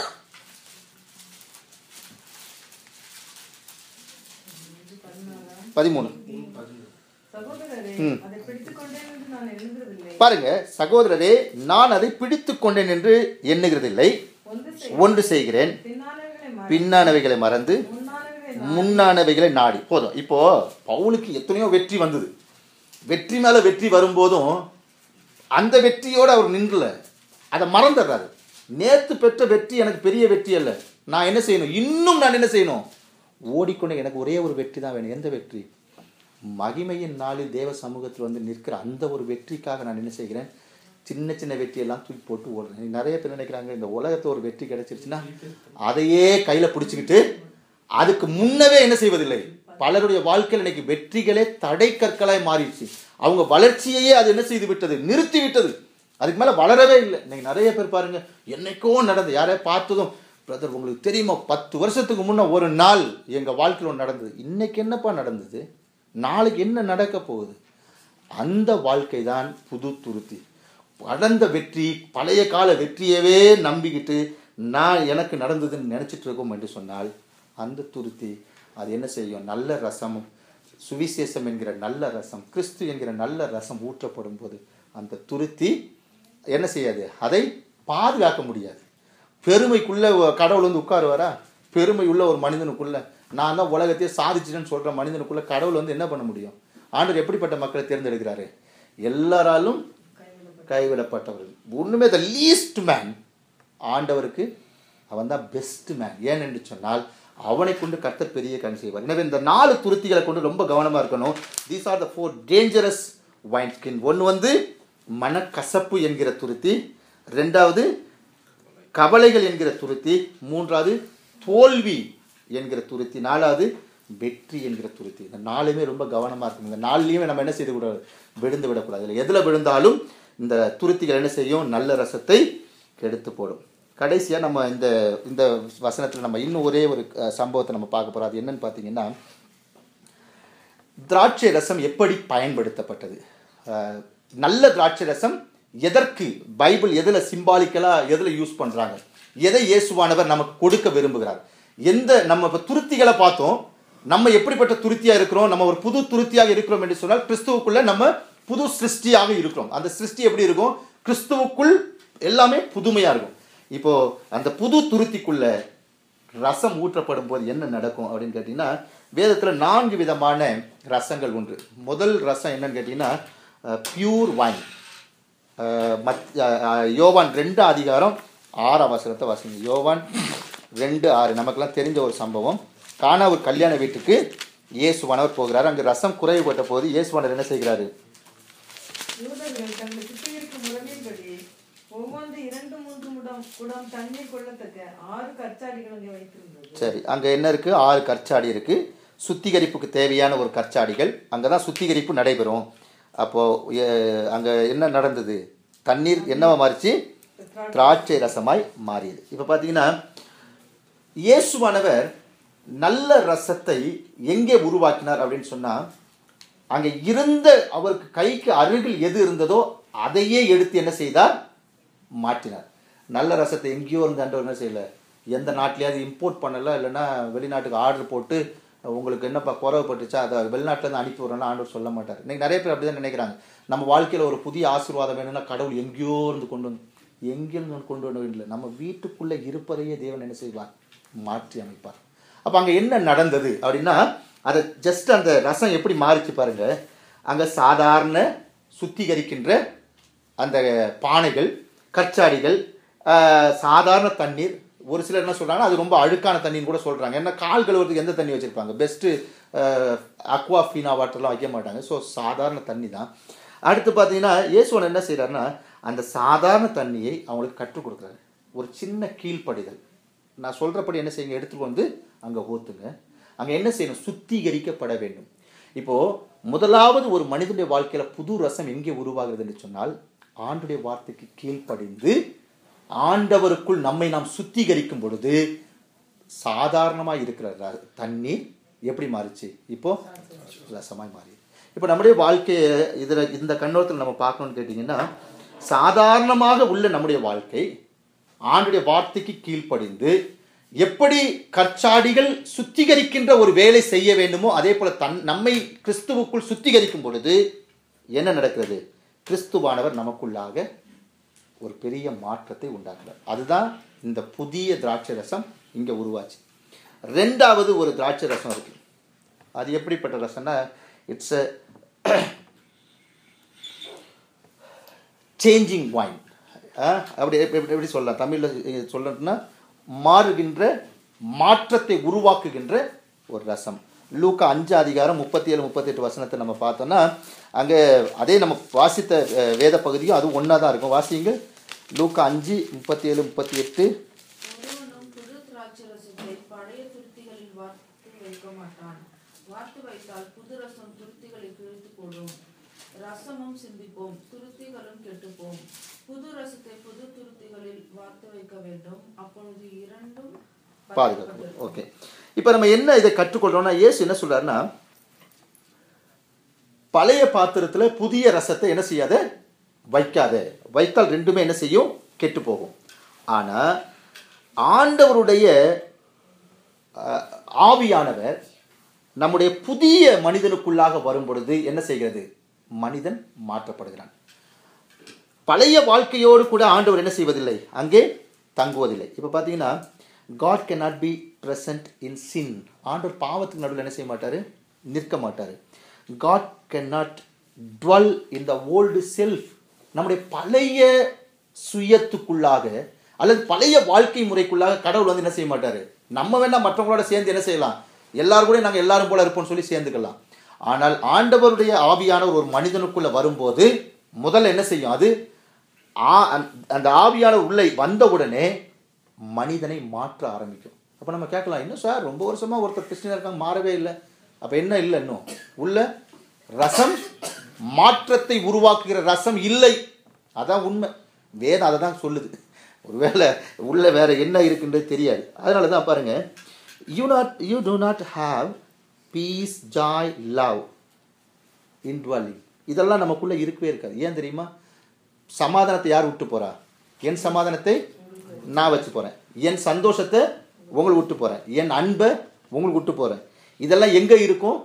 பதிமூணு சகோதரரே அதை பிடித்துக் கொண்டேன் என்று நான் எண்ணுகிறதில்லை பாருங்க சகோதரரே நான் அதை பிடித்து கொண்டேன் என்று எண்ணுகிறதில்லை ஒன்று செய் ஒன்று செய்கிறேன் பின்னானவர்களை மற பின்னானவைகளை மறந்து முன்னானவர்களை முன்னானவைகளை நாடி போதும் இப்போ பவுலுக்கு எத்தனையோ வெற்றி வந்தது வெற்றி மேல வெற்றி வரும்போதும் அந்த வெற்றியோடு அவர் நின்றல அதை மறந்துடுறாரு நேத்து பெற்ற வெற்றி எனக்கு பெரிய வெற்றி அல்ல நான் என்ன செய்யணும் இன்னும் நான் என்ன செய்யணும் ஓடிக்கொண்டு எனக்கு ஒரே ஒரு வெற்றி தான் வேணும் எந்த வெற்றி மகிமையின் நாளில் தேவ சமூகத்தில் வந்து நிற்கிற அந்த ஒரு வெற்றிக்காக நான் என்ன செய்கிறேன் சின்ன சின்ன வெற்றியெல்லாம் தூக்கி போட்டு ஓடுறேன் நிறைய பேர் நினைக்கிறாங்க இந்த உலகத்தை ஒரு வெற்றி கிடைச்சிருச்சுன்னா அதையே கையில் பிடிச்சிக்கிட்டு அதுக்கு முன்னவே என்ன செய்வதில்லை பலருடைய வாழ்க்கையில் இன்னைக்கு வெற்றிகளே தடை கற்களாய் மாறிடுச்சு அவங்க வளர்ச்சியையே அது என்ன செய்து விட்டது நிறுத்தி விட்டது அதுக்கு மேலே வளரவே இல்லை இன்னைக்கு நிறைய பேர் பாருங்க என்னைக்கோ நடந்து யாரையா பார்த்ததும் பிரதர் உங்களுக்கு தெரியுமா பத்து வருஷத்துக்கு முன்ன ஒரு நாள் எங்கள் வாழ்க்கையில் ஒன்று நடந்தது இன்னைக்கு என்னப்பா நடந்தது நாளைக்கு என்ன நடக்க போகுது அந்த வாழ்க்கை தான் புது துருத்தி கடந்த வெற்றி பழைய கால வெற்றியவே நம்பிக்கிட்டு நான் எனக்கு நடந்ததுன்னு நினச்சிட்டு இருக்கோம் என்று சொன்னால் அந்த துருத்தி அது என்ன செய்யும் நல்ல ரசமும் சுவிசேஷம் என்கிற நல்ல ரசம் கிறிஸ்து என்கிற நல்ல ரசம் ஊற்றப்படும் போது அந்த துருத்தி என்ன செய்யாது அதை பாதுகாக்க முடியாது பெருமைக்குள்ள ஒ- கடவுள் வந்து உட்காருவாரா பெருமை உள்ள ஒரு மனிதனுக்குள்ள நான் தான் உலகத்தையே சாதிச்சிட்டேன்னு சொல்ற மனிதனுக்குள்ள கடவுள் வந்து என்ன பண்ண முடியும் ஆண்டவர் எப்படிப்பட்ட மக்களை தேர்ந்தெடுக்கிறாரு எல்லாராலும் கைவிடப்பட்டவர்கள் ஒண்ணுமே த லீஸ்ட் மேன் ஆண்டவருக்கு அவன் தான் பெஸ்ட் மேன் ஏன் என்று சொன்னால் அவனை கொண்டு கர்த்தர் பெரிய கண் செய்வார் எனவே இந்த நாலு துருத்திகளை கொண்டு ரொம்ப கவனமா இருக்கணும் these are the four dangerous wine skin ஒன்று வந்து மனக்கசப்பு என்கிற துருத்தி ரெண்டாவது கவலைகள் என்கிற துருத்தி மூன்றாவது தோல்வி என்கிற துருத்தி நாலாவது வெற்றி என்கிற துருத்தி இந்த நாலுமே ரொம்ப கவனமாக இருக்கும் இந்த நாலுலேயுமே நம்ம என்ன செய்து கூடாது விழுந்து விடக்கூடாது இதில் எதில் விழுந்தாலும் இந்த துருத்திகள் என்ன செய்யும் நல்ல ரசத்தை கெடுத்து போடும் கடைசியாக நம்ம இந்த இந்த வசனத்தில் நம்ம இன்னும் ஒரே ஒரு அஹ், சம்பவத்தை நம்ம பார்க்க போகிறோம் அது என்னன்னு பார்த்தீங்கன்னா திராட்சை ரசம் எப்படி பயன்படுத்தப்பட்டது அஹ், நல்ல திராட்சை ரசம் எதற்கு பைபிள் எதில் சிம்பாலிக்கலாக எதில் யூஸ் பண்ணுறாங்க எதை இயேசுவானவர் நமக்கு கொடுக்க விரும்புகிறார் எந்த நம்ம இப்போ துருத்திகளை பார்த்தோம் நம்ம எப்படிப்பட்ட துருத்தியாக இருக்கிறோம் நம்ம ஒரு புது துருத்தியாக இருக்கிறோம் என்று சொன்னால் கிறிஸ்துவுக்குள்ள நம்ம புது சிருஷ்டியாக இருக்கிறோம் அந்த சிருஷ்டி எப்படி இருக்கும் கிறிஸ்துவுக்குள் எல்லாமே புதுமையாக இருக்கும் இப்போ அந்த புது துருத்திக்குள்ள ரசம் ஊற்றப்படும் போது என்ன நடக்கும் அப்படின்னு கேட்டிங்கன்னா வேதத்தில் நான்கு விதமான ரசங்கள் உண்டு முதல் ரசம் என்னன்னு கேட்டிங்கன்னா பியூர் வைன் மத் அஹ், அஹ், யோவான் ரெண்டு அதிகாரம் ஆறாம் வசனத்தை வாசிங்க யோவான் ரெண்டு ஆறு நமக்கெல்லாம் தெரிஞ்ச ஒரு சம்பவம் காணா ஒரு கல்யாண வீட்டுக்கு இயேசுவானவர் போகிறார் அங்கே ரசம் குறைவுபட்ட போது இயேசுவானவர் என்ன செய்கிறாரு யூதர்கள் தங்கள் சுத்திகரிக்கும் முறைமையின்படி ஒவ்வொன்று இரண்டு மூன்று முடம் குடம் தண்ணீர் கொள்ளத்தக்க ஆறு கற்சாடிகள் அங்கே வைத்திருந்தது சரி அங்கே என்ன இருக்குது ஆறு கற்சாடி இருக்குது சுத்திகரிப்புக்கு தேவையான ஒரு கற்சாடிகள் அங்கே தான் சுத்திகரிப்பு நடைபெறும் அப்போது அங்கே என்ன நடந்தது தண்ணீர் என்னவா மாறிச்சு திராட்சை ரசமாய் மாறியது இப்போ பார்த்தீங்கன்னா இயேசுவானவர் நல்ல ரசத்தை எங்கே உருவாக்கினார் அப்படின்னு சொன்னால் அங்கே இருந்த அவருக்கு கைக்கு அருகில் எது இருந்ததோ அதையே எடுத்து என்ன செய்தார் மாற்றினார் நல்ல ரசத்தை எங்கேயோ இருந்து ஆண்டவர் என்ன செய்யல எந்த நாட்டிலையாவது இம்போர்ட் பண்ணல இல்லைன்னா வெளிநாட்டுக்கு ஆர்டர் போட்டு உங்களுக்கு என்னப்பா குறவுப்பட்டுச்சா அதை வெளிநாட்டிலேருந்து அனுப்பி விட்றோம்னா ஆண்டவர் சொல்ல மாட்டார் இன்னைக்கு நிறைய பேர் அப்படி தான் நினைக்கிறாங்க நம்ம வாழ்க்கையில் ஒரு புதிய ஆசீர்வாதம் வேணும்னா கடவுள் எங்கேயோ இருந்து கொண்டு வந்து எங்கேருந்து கொண்டு வர இல்லை நம்ம வீட்டுக்குள்ளே இருப்பதையே தேவன் என்ன செய்வார் மாற்றி அமைப்பார் அப்போ அங்கே என்ன நடந்தது அப்படின்னா அதை ஜஸ்ட் அந்த ரசம் எப்படி மாறிச்சு பாருங்க அங்கே சாதாரண சுத்திகரிக்கின்ற அந்த பானைகள் கற்சாடிகள் ஆஹ், சாதாரண தண்ணீர் ஒரு சிலர் என்ன சொல்றாங்கன்னா அது ரொம்ப அழுக்கான தண்ணின்னு கூட சொல்றாங்க ஏன்னா கால் கழுவுறதுக்கு எந்த தண்ணி வச்சிருப்பாங்க பெஸ்ட்டு அக்வா ஃபீனா வாட்டர்லாம் வைக்க மாட்டாங்க ஸோ சாதாரண தண்ணி தான் அடுத்து பார்த்தீங்கன்னா இயேசுவன் என்ன செய்றாருன்னா அந்த சாதாரண தண்ணியை அவங்களுக்கு கற்றுக் கொடுக்குறாரு ஒரு சின்ன கீழ்ப்படிதல் நான் சொல்கிறபடி என்ன செய்யுங்க எடுத்துட்டு வந்து அங்கே ஊற்றுங்க அங்கே என்ன செய்யணும் சுத்திகரிக்கப்பட வேண்டும் இப்போது முதலாவது ஒரு மனிதனுடைய வாழ்க்கையில் புது ரசம் எங்கே உருவாகிறது என்று சொன்னால் ஆண்டுடைய வார்த்தைக்கு கீழ்ப்படிந்து ஆண்டவருக்குள் நம்மை நாம் சுத்திகரிக்கும் பொழுது சாதாரணமாக இருக்கிற ர- தண்ணீர் எப்படி மாறிச்சு இப்போ ரசமாய் மாறி இப்போ நம்முடைய வாழ்க்கையை இதில் இந்த கண்ணோட்டத்தில் நம்ம பார்க்கணும்னு கேட்டிங்கன்னா சாதாரணமாக உள்ள நம்முடைய வாழ்க்கை ஆண்டுடைய வார்த்தைக்கு கீழ்ப்படிந்து எப்படி கற்சாடிகள் சுத்திகரிக்கின்ற ஒரு வேலை செய்ய வேண்டுமோ அதே போல தன் நம்மை கிறிஸ்துவுக்குள் சுத்திகரிக்கும் பொழுது என்ன நடக்கிறது கிறிஸ்துவானவர் நமக்குள்ளாக ஒரு பெரிய மாற்றத்தை உண்டாக்குறார் அதுதான் இந்த புதிய திராட்சை ரசம் இங்கே உருவாச்சு ரெண்டாவது ஒரு திராட்சை ரசம் இருக்கு அது எப்படிப்பட்ட ரசம்னா இட்ஸ் சேஞ்சிங் வைன் அப்படி எப்படி எப்படி- எப்படி சொல்லலாம் தமிழில் சொல்லணும்னா மாறுகின்ற மாற்றத்தை உருவாக்குகின்ற ஒரு ரசம் லூக்கா அஞ்சு அதிகாரம் முப்பத்தி ஏழு முப்பத்தெட்டு வசனத்தை நம்ம பார்த்தோம்னா அங்கே அதே நம்ம வாசித்த அஹ், வேத பகுதியும் அது ஒன்றா தான் இருக்கும் வாசிங்க லூக்கா அஞ்சு முப்பத்தி ஏழு முப்பத்தி எட்டு ஒருவனும் புது திராட்சரசத்தை பழைய துருத்திகளில் வார்த்து வைக்க மாட்டான் வார்த்து வைத்தால் புது ரசம் துருத்திகளை கிழித்து போடும் ரசமும் சிந்திப்போம் துருத்திகளும் கெட்டுப்போம் புது ரசத்தை புது துருத்திகளில் வார்த்து வைக்க வேண்டும் அப்பொழுது இரண்டும் பாதுகாக்கும் ஓகே இப்போ நம்ம என்ன இதை கற்றுக்கொள்றோம்னா இயேசு என்ன சொல்றாருன்னா பழைய பாத்திரத்தில் புதிய ரசத்தை என்ன செய்யாத வைக்காத வைத்தால் ரெண்டுமே என்ன செய்யும் கெட்டு போகும் ஆனால் ஆண்டவருடைய அஹ், ஆவியானவர் நம்முடைய புதிய மனிதனுக்குள்ளாக வரும் பொழுது என்ன செய்கிறது மனிதன் மாற்றப்படுகிறான் பழைய வாழ்க்கையோடு கூட ஆண்டவர் என்ன செய்வதில்லை அங்கே தங்குவதில்லை இப்போ பார்த்தீங்கன்னா God can not be present in sin ஆண்டவர் பாவத்துக்கு நடுவில் என்ன செய்ய மாட்டார் நிற்க மாட்டார் God can not dwell in the old self நம்முடைய பழைய சுயத்துக்குள்ளாக அல்லது பழைய வாழ்க்கை முறைக்குள்ளாக கடவுள் வந்து என்ன செய்ய மாட்டார் நம்ம வேணா மற்றவங்களோட சேர்ந்து என்ன செய்யலாம் எல்லாரும் கூட நாங்கள் எல்லாரும் போல இருப்போம்னு சொல்லி சேர்ந்துக்கலாம் ஆனால் ஆண்டவருடைய ஆவியானவர் ஒரு மனிதனுக்குள்ள வரும்போது முதல்ல என்ன செய்யும் அது ஆ- அந்த- அந்த ஆவியானவர் உள்ளே வந்தவுடனே மனிதனை மாற்ற ஆரம்பிக்கும் அப்போ நம்ம கேட்கலாம் இன்னும் சார் ரொம்ப வருஷமா ஒருத்தர் கிறிஸ்டியனாக இருக்காங்க மாறவே இல்லை அப்போ என்ன இல்லை இன்னும் உள்ள ரசம் மாற்றத்தை உருவாக்குகிற ரசம் இல்லை அதான் உண்மை வேதம் அதை தான் சொல்லுது ஒருவேளை உள்ள வேற என்ன இருக்குன்றது தெரியாது அதனால தான் பாருங்க you not you do not have peace joy love indwelling இதெல்லாம் நமக்குள்ள இருக்கவே இருக்காது ஏன் தெரியுமா சமாதானத்தை யார் விட்டு போறா என் சமாதானத்தை நான் வச்சு போறேன் என் சந்தோஷத்தை உங்களுக்கு விட்டு போறேன் என் அன்பை உங்களுக்கு விட்டு போறேன் இதெல்லாம் எங்க இருக்கும்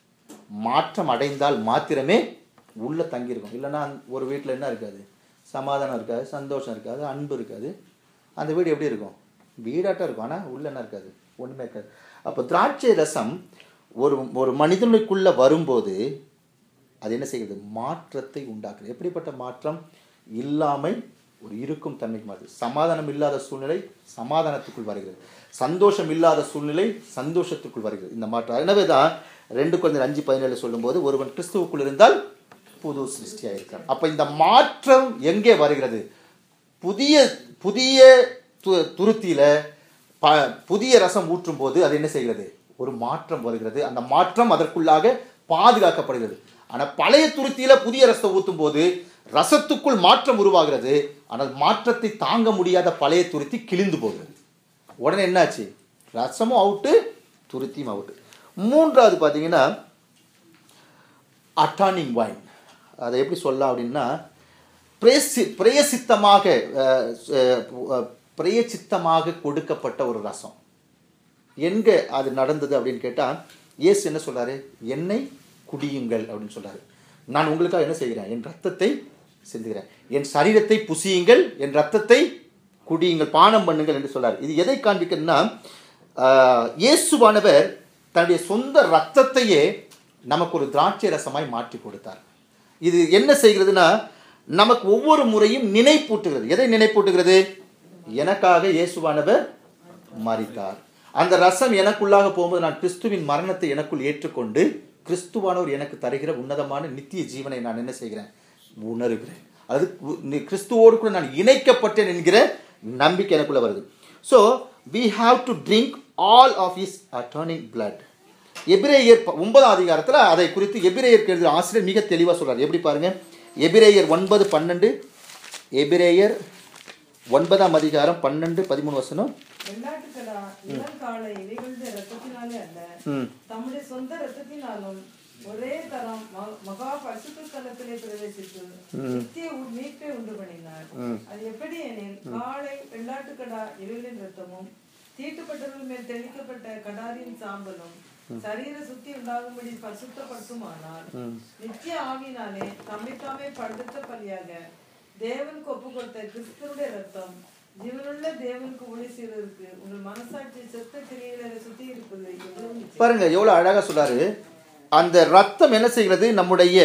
மாற்றம் அடைந்தால் மாத்திரமே உள்ள தங்கியிருக்கும் இல்லைன்னா ஒரு வீட்டில் என்ன இருக்காது சமாதானம் இருக்காது சந்தோஷம் இருக்காது அன்பு இருக்காது அந்த வீடு எப்படி இருக்கும் வீடாட்டம் இருக்கும் ஆனால் உள்ள என்ன இருக்காது ஒன்றுமே இருக்காது அப்போ திராட்சை ரசம் ஒரு ஒரு மனிதனுக்குள்ள வரும்போது அது என்ன செய்கிறது மாற்றத்தை உண்டாக்குது எப்படிப்பட்ட மாற்றம் இல்லாமை ஒரு இருக்கும் தன்மைக்கு மாறுது சமாதானம் இல்லாத சூழ்நிலை சமாதானத்துக்குள் வருகிறது சந்தோஷம் இல்லாத சூழ்நிலை சந்தோஷத்துக்குள் வருகிறது இந்த மாற்றம் எனவே தான் ரெண்டு கொஞ்சம் அஞ்சு பதினேழு சொல்லும்போது ஒருவன் கிறிஸ்துவுக்குள் இருந்தால் புது சிருஷ்டியாக இருக்கான் அப்போ இந்த மாற்றம் எங்கே வருகிறது புதிய புதிய து துருத்தியில ப புதிய ரசம் ஊற்றும் போது அது என்ன செய்கிறது ஒரு மாற்றம் வருகிறது அந்த மாற்றம் அதற்குள்ளாக பாதுகாக்கப்படுகிறது ஆனால் பழைய துருத்தியில புதிய ரசத்தை ஊற்றும் போது ரசத்துக்குள் மாற்றம் உருவாகிறது ஆனால் மாற்றத்தை தாங்க முடியாத பழைய துருத்தி கிழிந்து போகிறது உடனே என்னாச்சு ரசமும் அவுட்டு துருத்தியும் அவுட்டு மூன்றாவது பார்த்தீங்கன்னா அட்டானிங் வைன் அதை எப்படி சொல்லலாம் அப்படின்னா பிரேசி பிரயசித்தமாக அஹ், அஹ், பிரயசித்தமாக கொடுக்கப்பட்ட ஒரு ரசம் எங்கே அது நடந்தது அப்படின்னு கேட்டால் இயேசு என்ன சொல்றாரு என்னை குடியுங்கள் அப்படின்னு சொல்றாரு நான் உங்களுக்காக என்ன செய்கிறேன் என் ரத்தத்தை சிந்துகிறேன் என் சரீரத்தை புசியுங்கள் என் ரத்தத்தை குடியுங்கள் பானம் பண்ணுங்கள் என்று சொல்றாரு இது எதை காண்பிக்கிறதுனா ஆஹ், இயேசுவானவர் தன்னுடைய சொந்த ரத்தத்தையே நமக்கு ஒரு திராட்சை ரசமாய் மாற்றி கொடுத்தார் இது என்ன செய்கிறதுனா நமக்கு ஒவ்வொரு முறையும் நினைப்பூட்டுகிறது எதை நினைப்பூட்டுகிறது எனக்காக இயேசுவானவர் மரித்தார் அந்த ரசம் எனக்குள்ளாக போகும்போது நான் கிறிஸ்துவின் மரணத்தை எனக்குள் ஏற்றுக்கொண்டு கிறிஸ்துவானவர் எனக்கு தருகிற உன்னதமான நித்திய ஜீவனை நான் என்ன செய்கிறேன் உணர்கிறேன் அது கு- கிறிஸ்துவோடு கூட நான் இணைக்கப்பட்டேன் என்கிற நம்பிக்கை எனக்குள்ள வருது so we have to drink all of his அட்டர்னிங் blood எபிரேயர் ப- ஒன்பதாம் அதிகாரத்தில் அதை குறித்து எபிரேயர் எழுதுகிற ஆசிரியர் மிக தெளிவாக சொல்றார் எப்படி பாருங்க எபிரேயர் ஒன்பது பன்னெண்டு எபிரேயர் ஒன்பதாம் அதிகாரம் பன்னெண்டு பதிமூணு வசனம் வெள்ளாட்டுக்கடா இளங்காளை இவைகளது ரத்தத்தினாலே அல்ல ம் தம்முடைய சொந்த ரத்தத்தினாலும் ஒரே தரம் ம- மகா பரிசுத்த ஸ்தலத்திலே பிரவேசித்து நித்திய உ- மீட்பை உண்டு பண்ணினார் அது எப்படி எனில் காளை வெள்ளாட்டுக்கடா இவைகளின் ரத்தமும் தீட்டுப்பட்டவர்கள் மேல் தெளிக்கப்பட்ட கடாரியின் சாம்பலும் சரீர சுத்தி உண்டாகும்படி பரிசுத்தப்படுத்துமானால் நித்திய ஆவினாலே தம்மைத்தாமே படுத்த பலியாக தேவனுக்கு ஒப்பு கொடுத்த கிறிஸ்துவனுடைய ரத்தம் ஜீவனுள்ள தேவனுக்கு ஒளி செய்வதற்கு உங்கள் மனசாட்சி செத்த கிரியைகளை சுத்தி இருப்பது எவ்வளவு நிச்சயம். பாருங்க எவ்வளவு அழகா சொல்றாரு அந்த ரத்தம் என்ன செய்கிறது நம்முடைய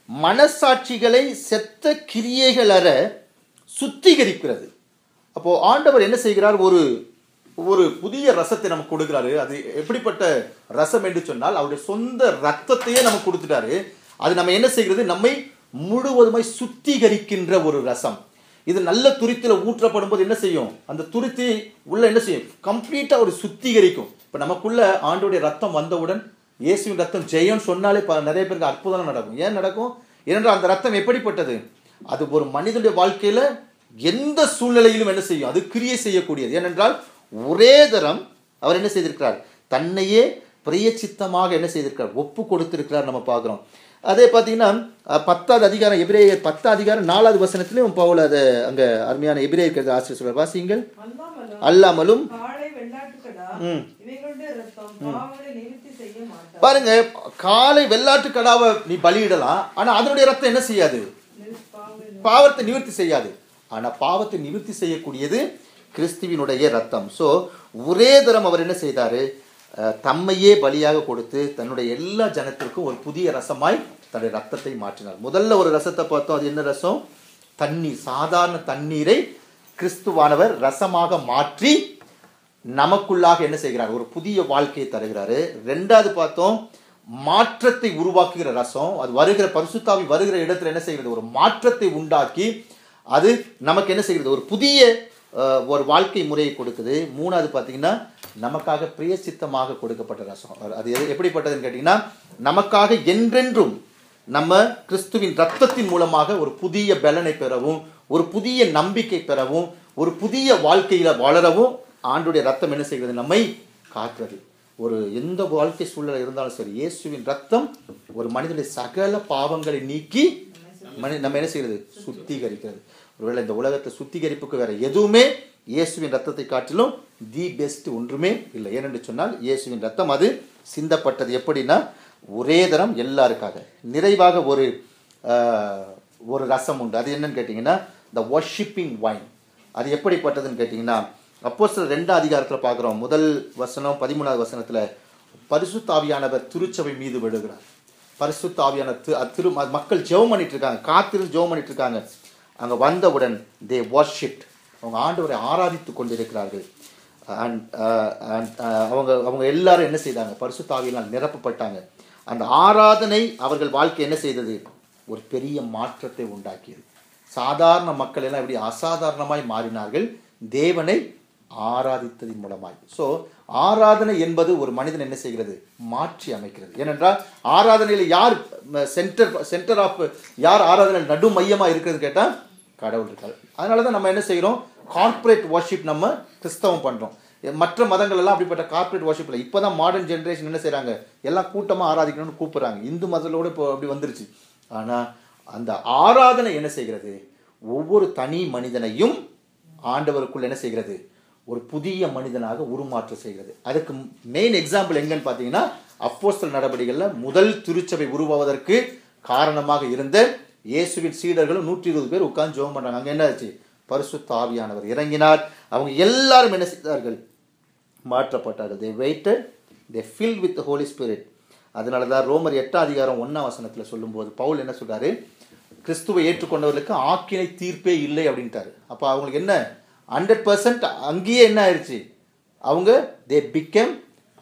மனசாட்சிகளை செத்த கிரியைகள் அற சுத்திகரிக்கிறது அப்போ ஆண்டவர் என்ன செய்கிறார் ஒரு ஒரு புதிய ரசத்தை நமக்கு கொடுக்கிறாரு அது எப்படிப்பட்ட ரசம் என்று சொன்னால் அவருடைய சொந்த ரத்தத்தையே நமக்கு கொடுத்துட்டாரு அது நம்ம என்ன செய்கிறது நம்மை முழுவதுமாய் சுத்திகரிக்கின்ற ஒரு ரசம் இது நல்ல துருத்தில ஊற்றப்படும் போது என்ன செய்யும் அந்த துருத்தி உள்ள என்ன செய்யும் கம்ப்ளீட்டா ஒரு சுத்திகரிக்கும் இப்ப நமக்குள்ள ஆண்டோடைய ரத்தம் வந்தவுடன் இயேசுவின் ரத்தம் ஜெயம்னு சொன்னாலே ப- நிறைய பேருக்கு அற்புதம் நடக்கும் ஏன் நடக்கும் ஏனென்றால் அந்த ரத்தம் எப்படிப்பட்டது அது ஒரு மனிதனுடைய வாழ்க்கையில எந்த சூழ்நிலையிலும் என்ன செய்யும் அது கிரியை செய்யக்கூடியது ஏனென்றால் ஒரே தரம் அவர் என்ன செய்திருக்கிறார் தன்னையே பிரியச்சித்தமாக என்ன செய்திருக்கிறார் ஒப்பு கொடுத்திருக்கிறார் நம்ம பார்க்குறோம் அதே பார்த்தீங்கன்னா அஹ், பத்தாவது அதிகாரம் எபிரேயர் பத்தாவது அதிகாரம் நாலாவது வசனத்திலையும் பவுல் அதை அங்கே அருமையான எபிரேயர் ஆசிரியர் சொல்றார் வாசிங்கள் அல்லாமலும் அல்லாமலும் காளை வெள்ளாட்டுக்கடா இவைகளுடைய ரத்தம் பாவங்களை நிவர்த்தி செய்ய மாட்டார் பாருங்க காலை வெள்ளாட்டு கடாவை நீ பலியிடலாம் ஆனா அதனுடைய ரத்தம் என்ன செய்யாது பாவங்களை பாவத்தை நிவர்த்தி செய்யாது ஆனா பாவத்தை நிவர்த்தி செய்யக்கூடியது கிறிஸ்துவினுடைய ரத்தம் ஸோ ஒரே தரம் அவர் என்ன செய்தாரு அஹ், தம்மையே பலியாக கொடுத்து தன்னுடைய எல்லா ஜனத்திற்கும் ஒரு புதிய ரசமாய் தன்னுடைய ரத்தத்தை மாற்றினார் முதல்ல ஒரு ரசத்தை பார்த்தோம் அது என்ன ரசம் தண்ணீர் சாதாரண தண்ணீரை கிறிஸ்துவானவர் ரசமாக மாற்றி நமக்குள்ளாக என்ன செய்கிறார் ஒரு புதிய வாழ்க்கையை தருகிறாரு ரெண்டாவது பார்த்தோம் மாற்றத்தை உருவாக்குகிற ரசம் அது வருகிற பரிசுத்தாவி வருகிற இடத்துல என்ன செய்கிறது ஒரு மாற்றத்தை உண்டாக்கி அது நமக்கு என்ன செய்கிறது ஒரு புதிய அஹ், ஒரு வாழ்க்கை முறையை கொடுக்குது மூணாவது பார்த்தீங்கன்னா நமக்காக பிரியசித்தமாக கொடுக்கப்பட்ட ரசம் அது எது- எப்படிப்பட்டதுன்னு கேட்டிங்கன்னா நமக்காக என்றென்றும் நம்ம கிறிஸ்துவின் ரத்தத்தின் மூலமாக ஒரு புதிய பலனை பெறவும் ஒரு புதிய நம்பிக்கை பெறவும் ஒரு புதிய வாழ்க்கையில வளரவும் ஆண்டுடைய ரத்தம் என்ன செய்கிறது நம்மை காக்கிறது ஒரு எந்த வாழ்க்கை சூழல் இருந்தாலும் சரி இயேசுவின் ரத்தம் ஒரு மனிதனுடைய சகல பாவங்களை நீக்கி மனி நம்ம என்ன செய்கிறது சுத்திகரிக்கிறது ஒருவேளை இந்த உலகத்தை சுத்திகரிப்புக்கு வேற எதுவுமே இயேசுவின் ரத்தத்தை காட்டிலும் தி பெஸ்ட் ஒன்றுமே இல்லை ஏனென்று சொன்னால் இயேசுவின் ரத்தம் அது சிந்தப்பட்டது எப்படின்னா ஒரே தரம் எல்லாருக்காக நிறைவாக ஒரு ஆஹ், ஒரு ரசம் உண்டு அது என்னன்னு கேட்டிங்கன்னா த வர்ஷிப்பிங் வைன் அது எப்படிப்பட்டதுன்னு கேட்டிங்கன்னா அப்போ சில ரெண்டாம் அதிகாரத்தில் பார்க்குறோம் முதல் வசனம் பதிமூணாவது வசனத்தில் பரிசுத்தாவியானவர் திருச்சபை மீது விழுகிறார் பரிசுத்தாவியான தி அ- திரு ம- மக்கள் ஜெபம் பண்ணிட்டு இருக்காங்க காத்திருந்து ஜெபம் பண்ணிட்டு இருக்காங்க அங்கே வந்தவுடன் தே வர்ஷிப்ட் அவங்க ஆண்டவரை ஆராதித்து கொண்டிருக்கிறார்கள் அண்ட் அவங்க அவங்க எல்லாரும் என்ன செய்தாங்க பரிசுத்தாவியினால் நிரப்பப்பட்டாங்க அந்த ஆராதனை அவர்கள் வாழ்க்கை என்ன செய்தது ஒரு பெரிய மாற்றத்தை உண்டாக்கியது சாதாரண மக்கள் எல்லாம் எப்படி அசாதாரணமாய் மாறினார்கள் தேவனை ஆராதித்ததின் மூலமாய் ஸோ ஆராதனை என்பது ஒரு மனிதன் என்ன செய்கிறது மாற்றி அமைக்கிறது ஏனென்றால் ஆராதனையில் யார் சென்டர் சென்டர் ஆஃப் யார் ஆராதனை நடு மையமாக இருக்கிறது கேட்டால் கடவுள் இருக்கார் அதனால தான் நம்ம என்ன செய்கிறோம் கார்ப்பரேட் worship நம்ம கிறிஸ்தவம் பண்ணுறோம் மற்ற மதங்கள் எல்லாம் அப்படிப்பட்ட கார்ப்பரேட் worshipல இப்போ தான் மாடர்ன் ஜென்ரேஷன் என்ன செய்கிறாங்க எல்லாம் கூட்டமாக ஆராதிக்கணும்னு கூப்பிடுறாங்க இந்து மதத்தோட இப்போ அப்படி வந்துருச்சு ஆனால் அந்த ஆராதனை என்ன செய்கிறது ஒவ்வொரு தனி மனிதனையும் ஆண்டவருக்குள் என்ன செய்கிறது ஒரு புதிய மனிதனாக உருமாற்ற செய்கிறது அதுக்கு மெயின் எக்ஸாம்பிள் எங்கன்னு பார்த்தீங்கன்னா அப்போஸ்தல நடவடிக்கைகளில் முதல் திருச்சபை உருவாவதற்கு காரணமாக இருந்த இயேசுவின் சீடர்களும் நூற்றி இருபது பேர் உட்கார்ந்து ஜெபம் பண்ணாங்க அங்கே என்ன ஆச்சு பரிசுத்த ஆவியானவர் இறங்கினார் அவங்க எல்லாரும் என்ன செய்தார்கள் மாற்றப்பட்டார்கள் they waited they fill with Holy Spirit அதனால தான் ரோமர் எட்டாம் அதிகாரம் ஒன்றாம் வசனத்தில் சொல்லும்போது பவுல் என்ன சொல்றாரு கிறிஸ்துவை ஏற்றுக்கொண்டவர்களுக்கு ஆக்கினை தீர்ப்பே இல்லை அப்படின்ட்டாரு அப்போ அவங்களுக்கு என்ன ஹண்ட்ரட் பர்சன்ட் அங்கேயே என்ன ஆயிடுச்சு அவங்க தே பிகம்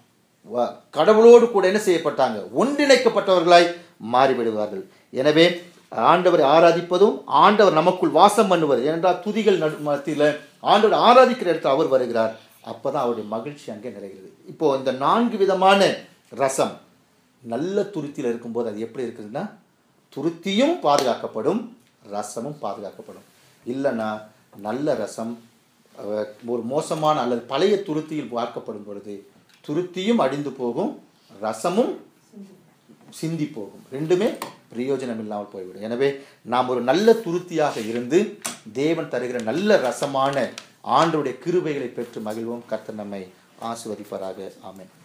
வ- கடவுளோடு கூட என்ன செய்யப்பட்டாங்க ஒன்றிணைக்கப்பட்டவர்களாய் மாறிவிடுவார்கள் எனவே ஆண்டவரை ஆராதிப்பதும் ஆண்டவர் நமக்குள் வாசம் பண்ணுவது ஏனென்றால் துதிகள் நடு மத்தியில் ஆண்டவர் ஆராதிக்கிற இடத்துல அவர் வருகிறார் அப்பதான் அவருடைய மகிழ்ச்சி அங்கே நிறைகிறது இப்போ இந்த நான்கு விதமான ரசம் நல்ல துருத்தியில் இருக்கும்போது அது எப்படி இருக்குதுன்னா துருத்தியும் பாதுகாக்கப்படும் ரசமும் பாதுகாக்கப்படும் இல்லைன்னா நல்ல ரசம் அஹ், ஒரு மோசமான அல்லது பழைய துருத்தியில் பார்க்கப்படும் பொழுது துருத்தியும் அழிந்து போகும் ரசமும் சிந்தி போகும் ரெண்டுமே பிரயோஜனம் இல்லாமல் போய்விடும் எனவே நாம் ஒரு நல்ல துருத்தியாக இருந்து தேவன் தருகிற நல்ல ரசமான ஆண்டவருடைய கிருபைகளை பெற்று மகிழ்வோம் கர்த்தர் நம்மை ஆசிர்வதிப்பாராக ஆமென்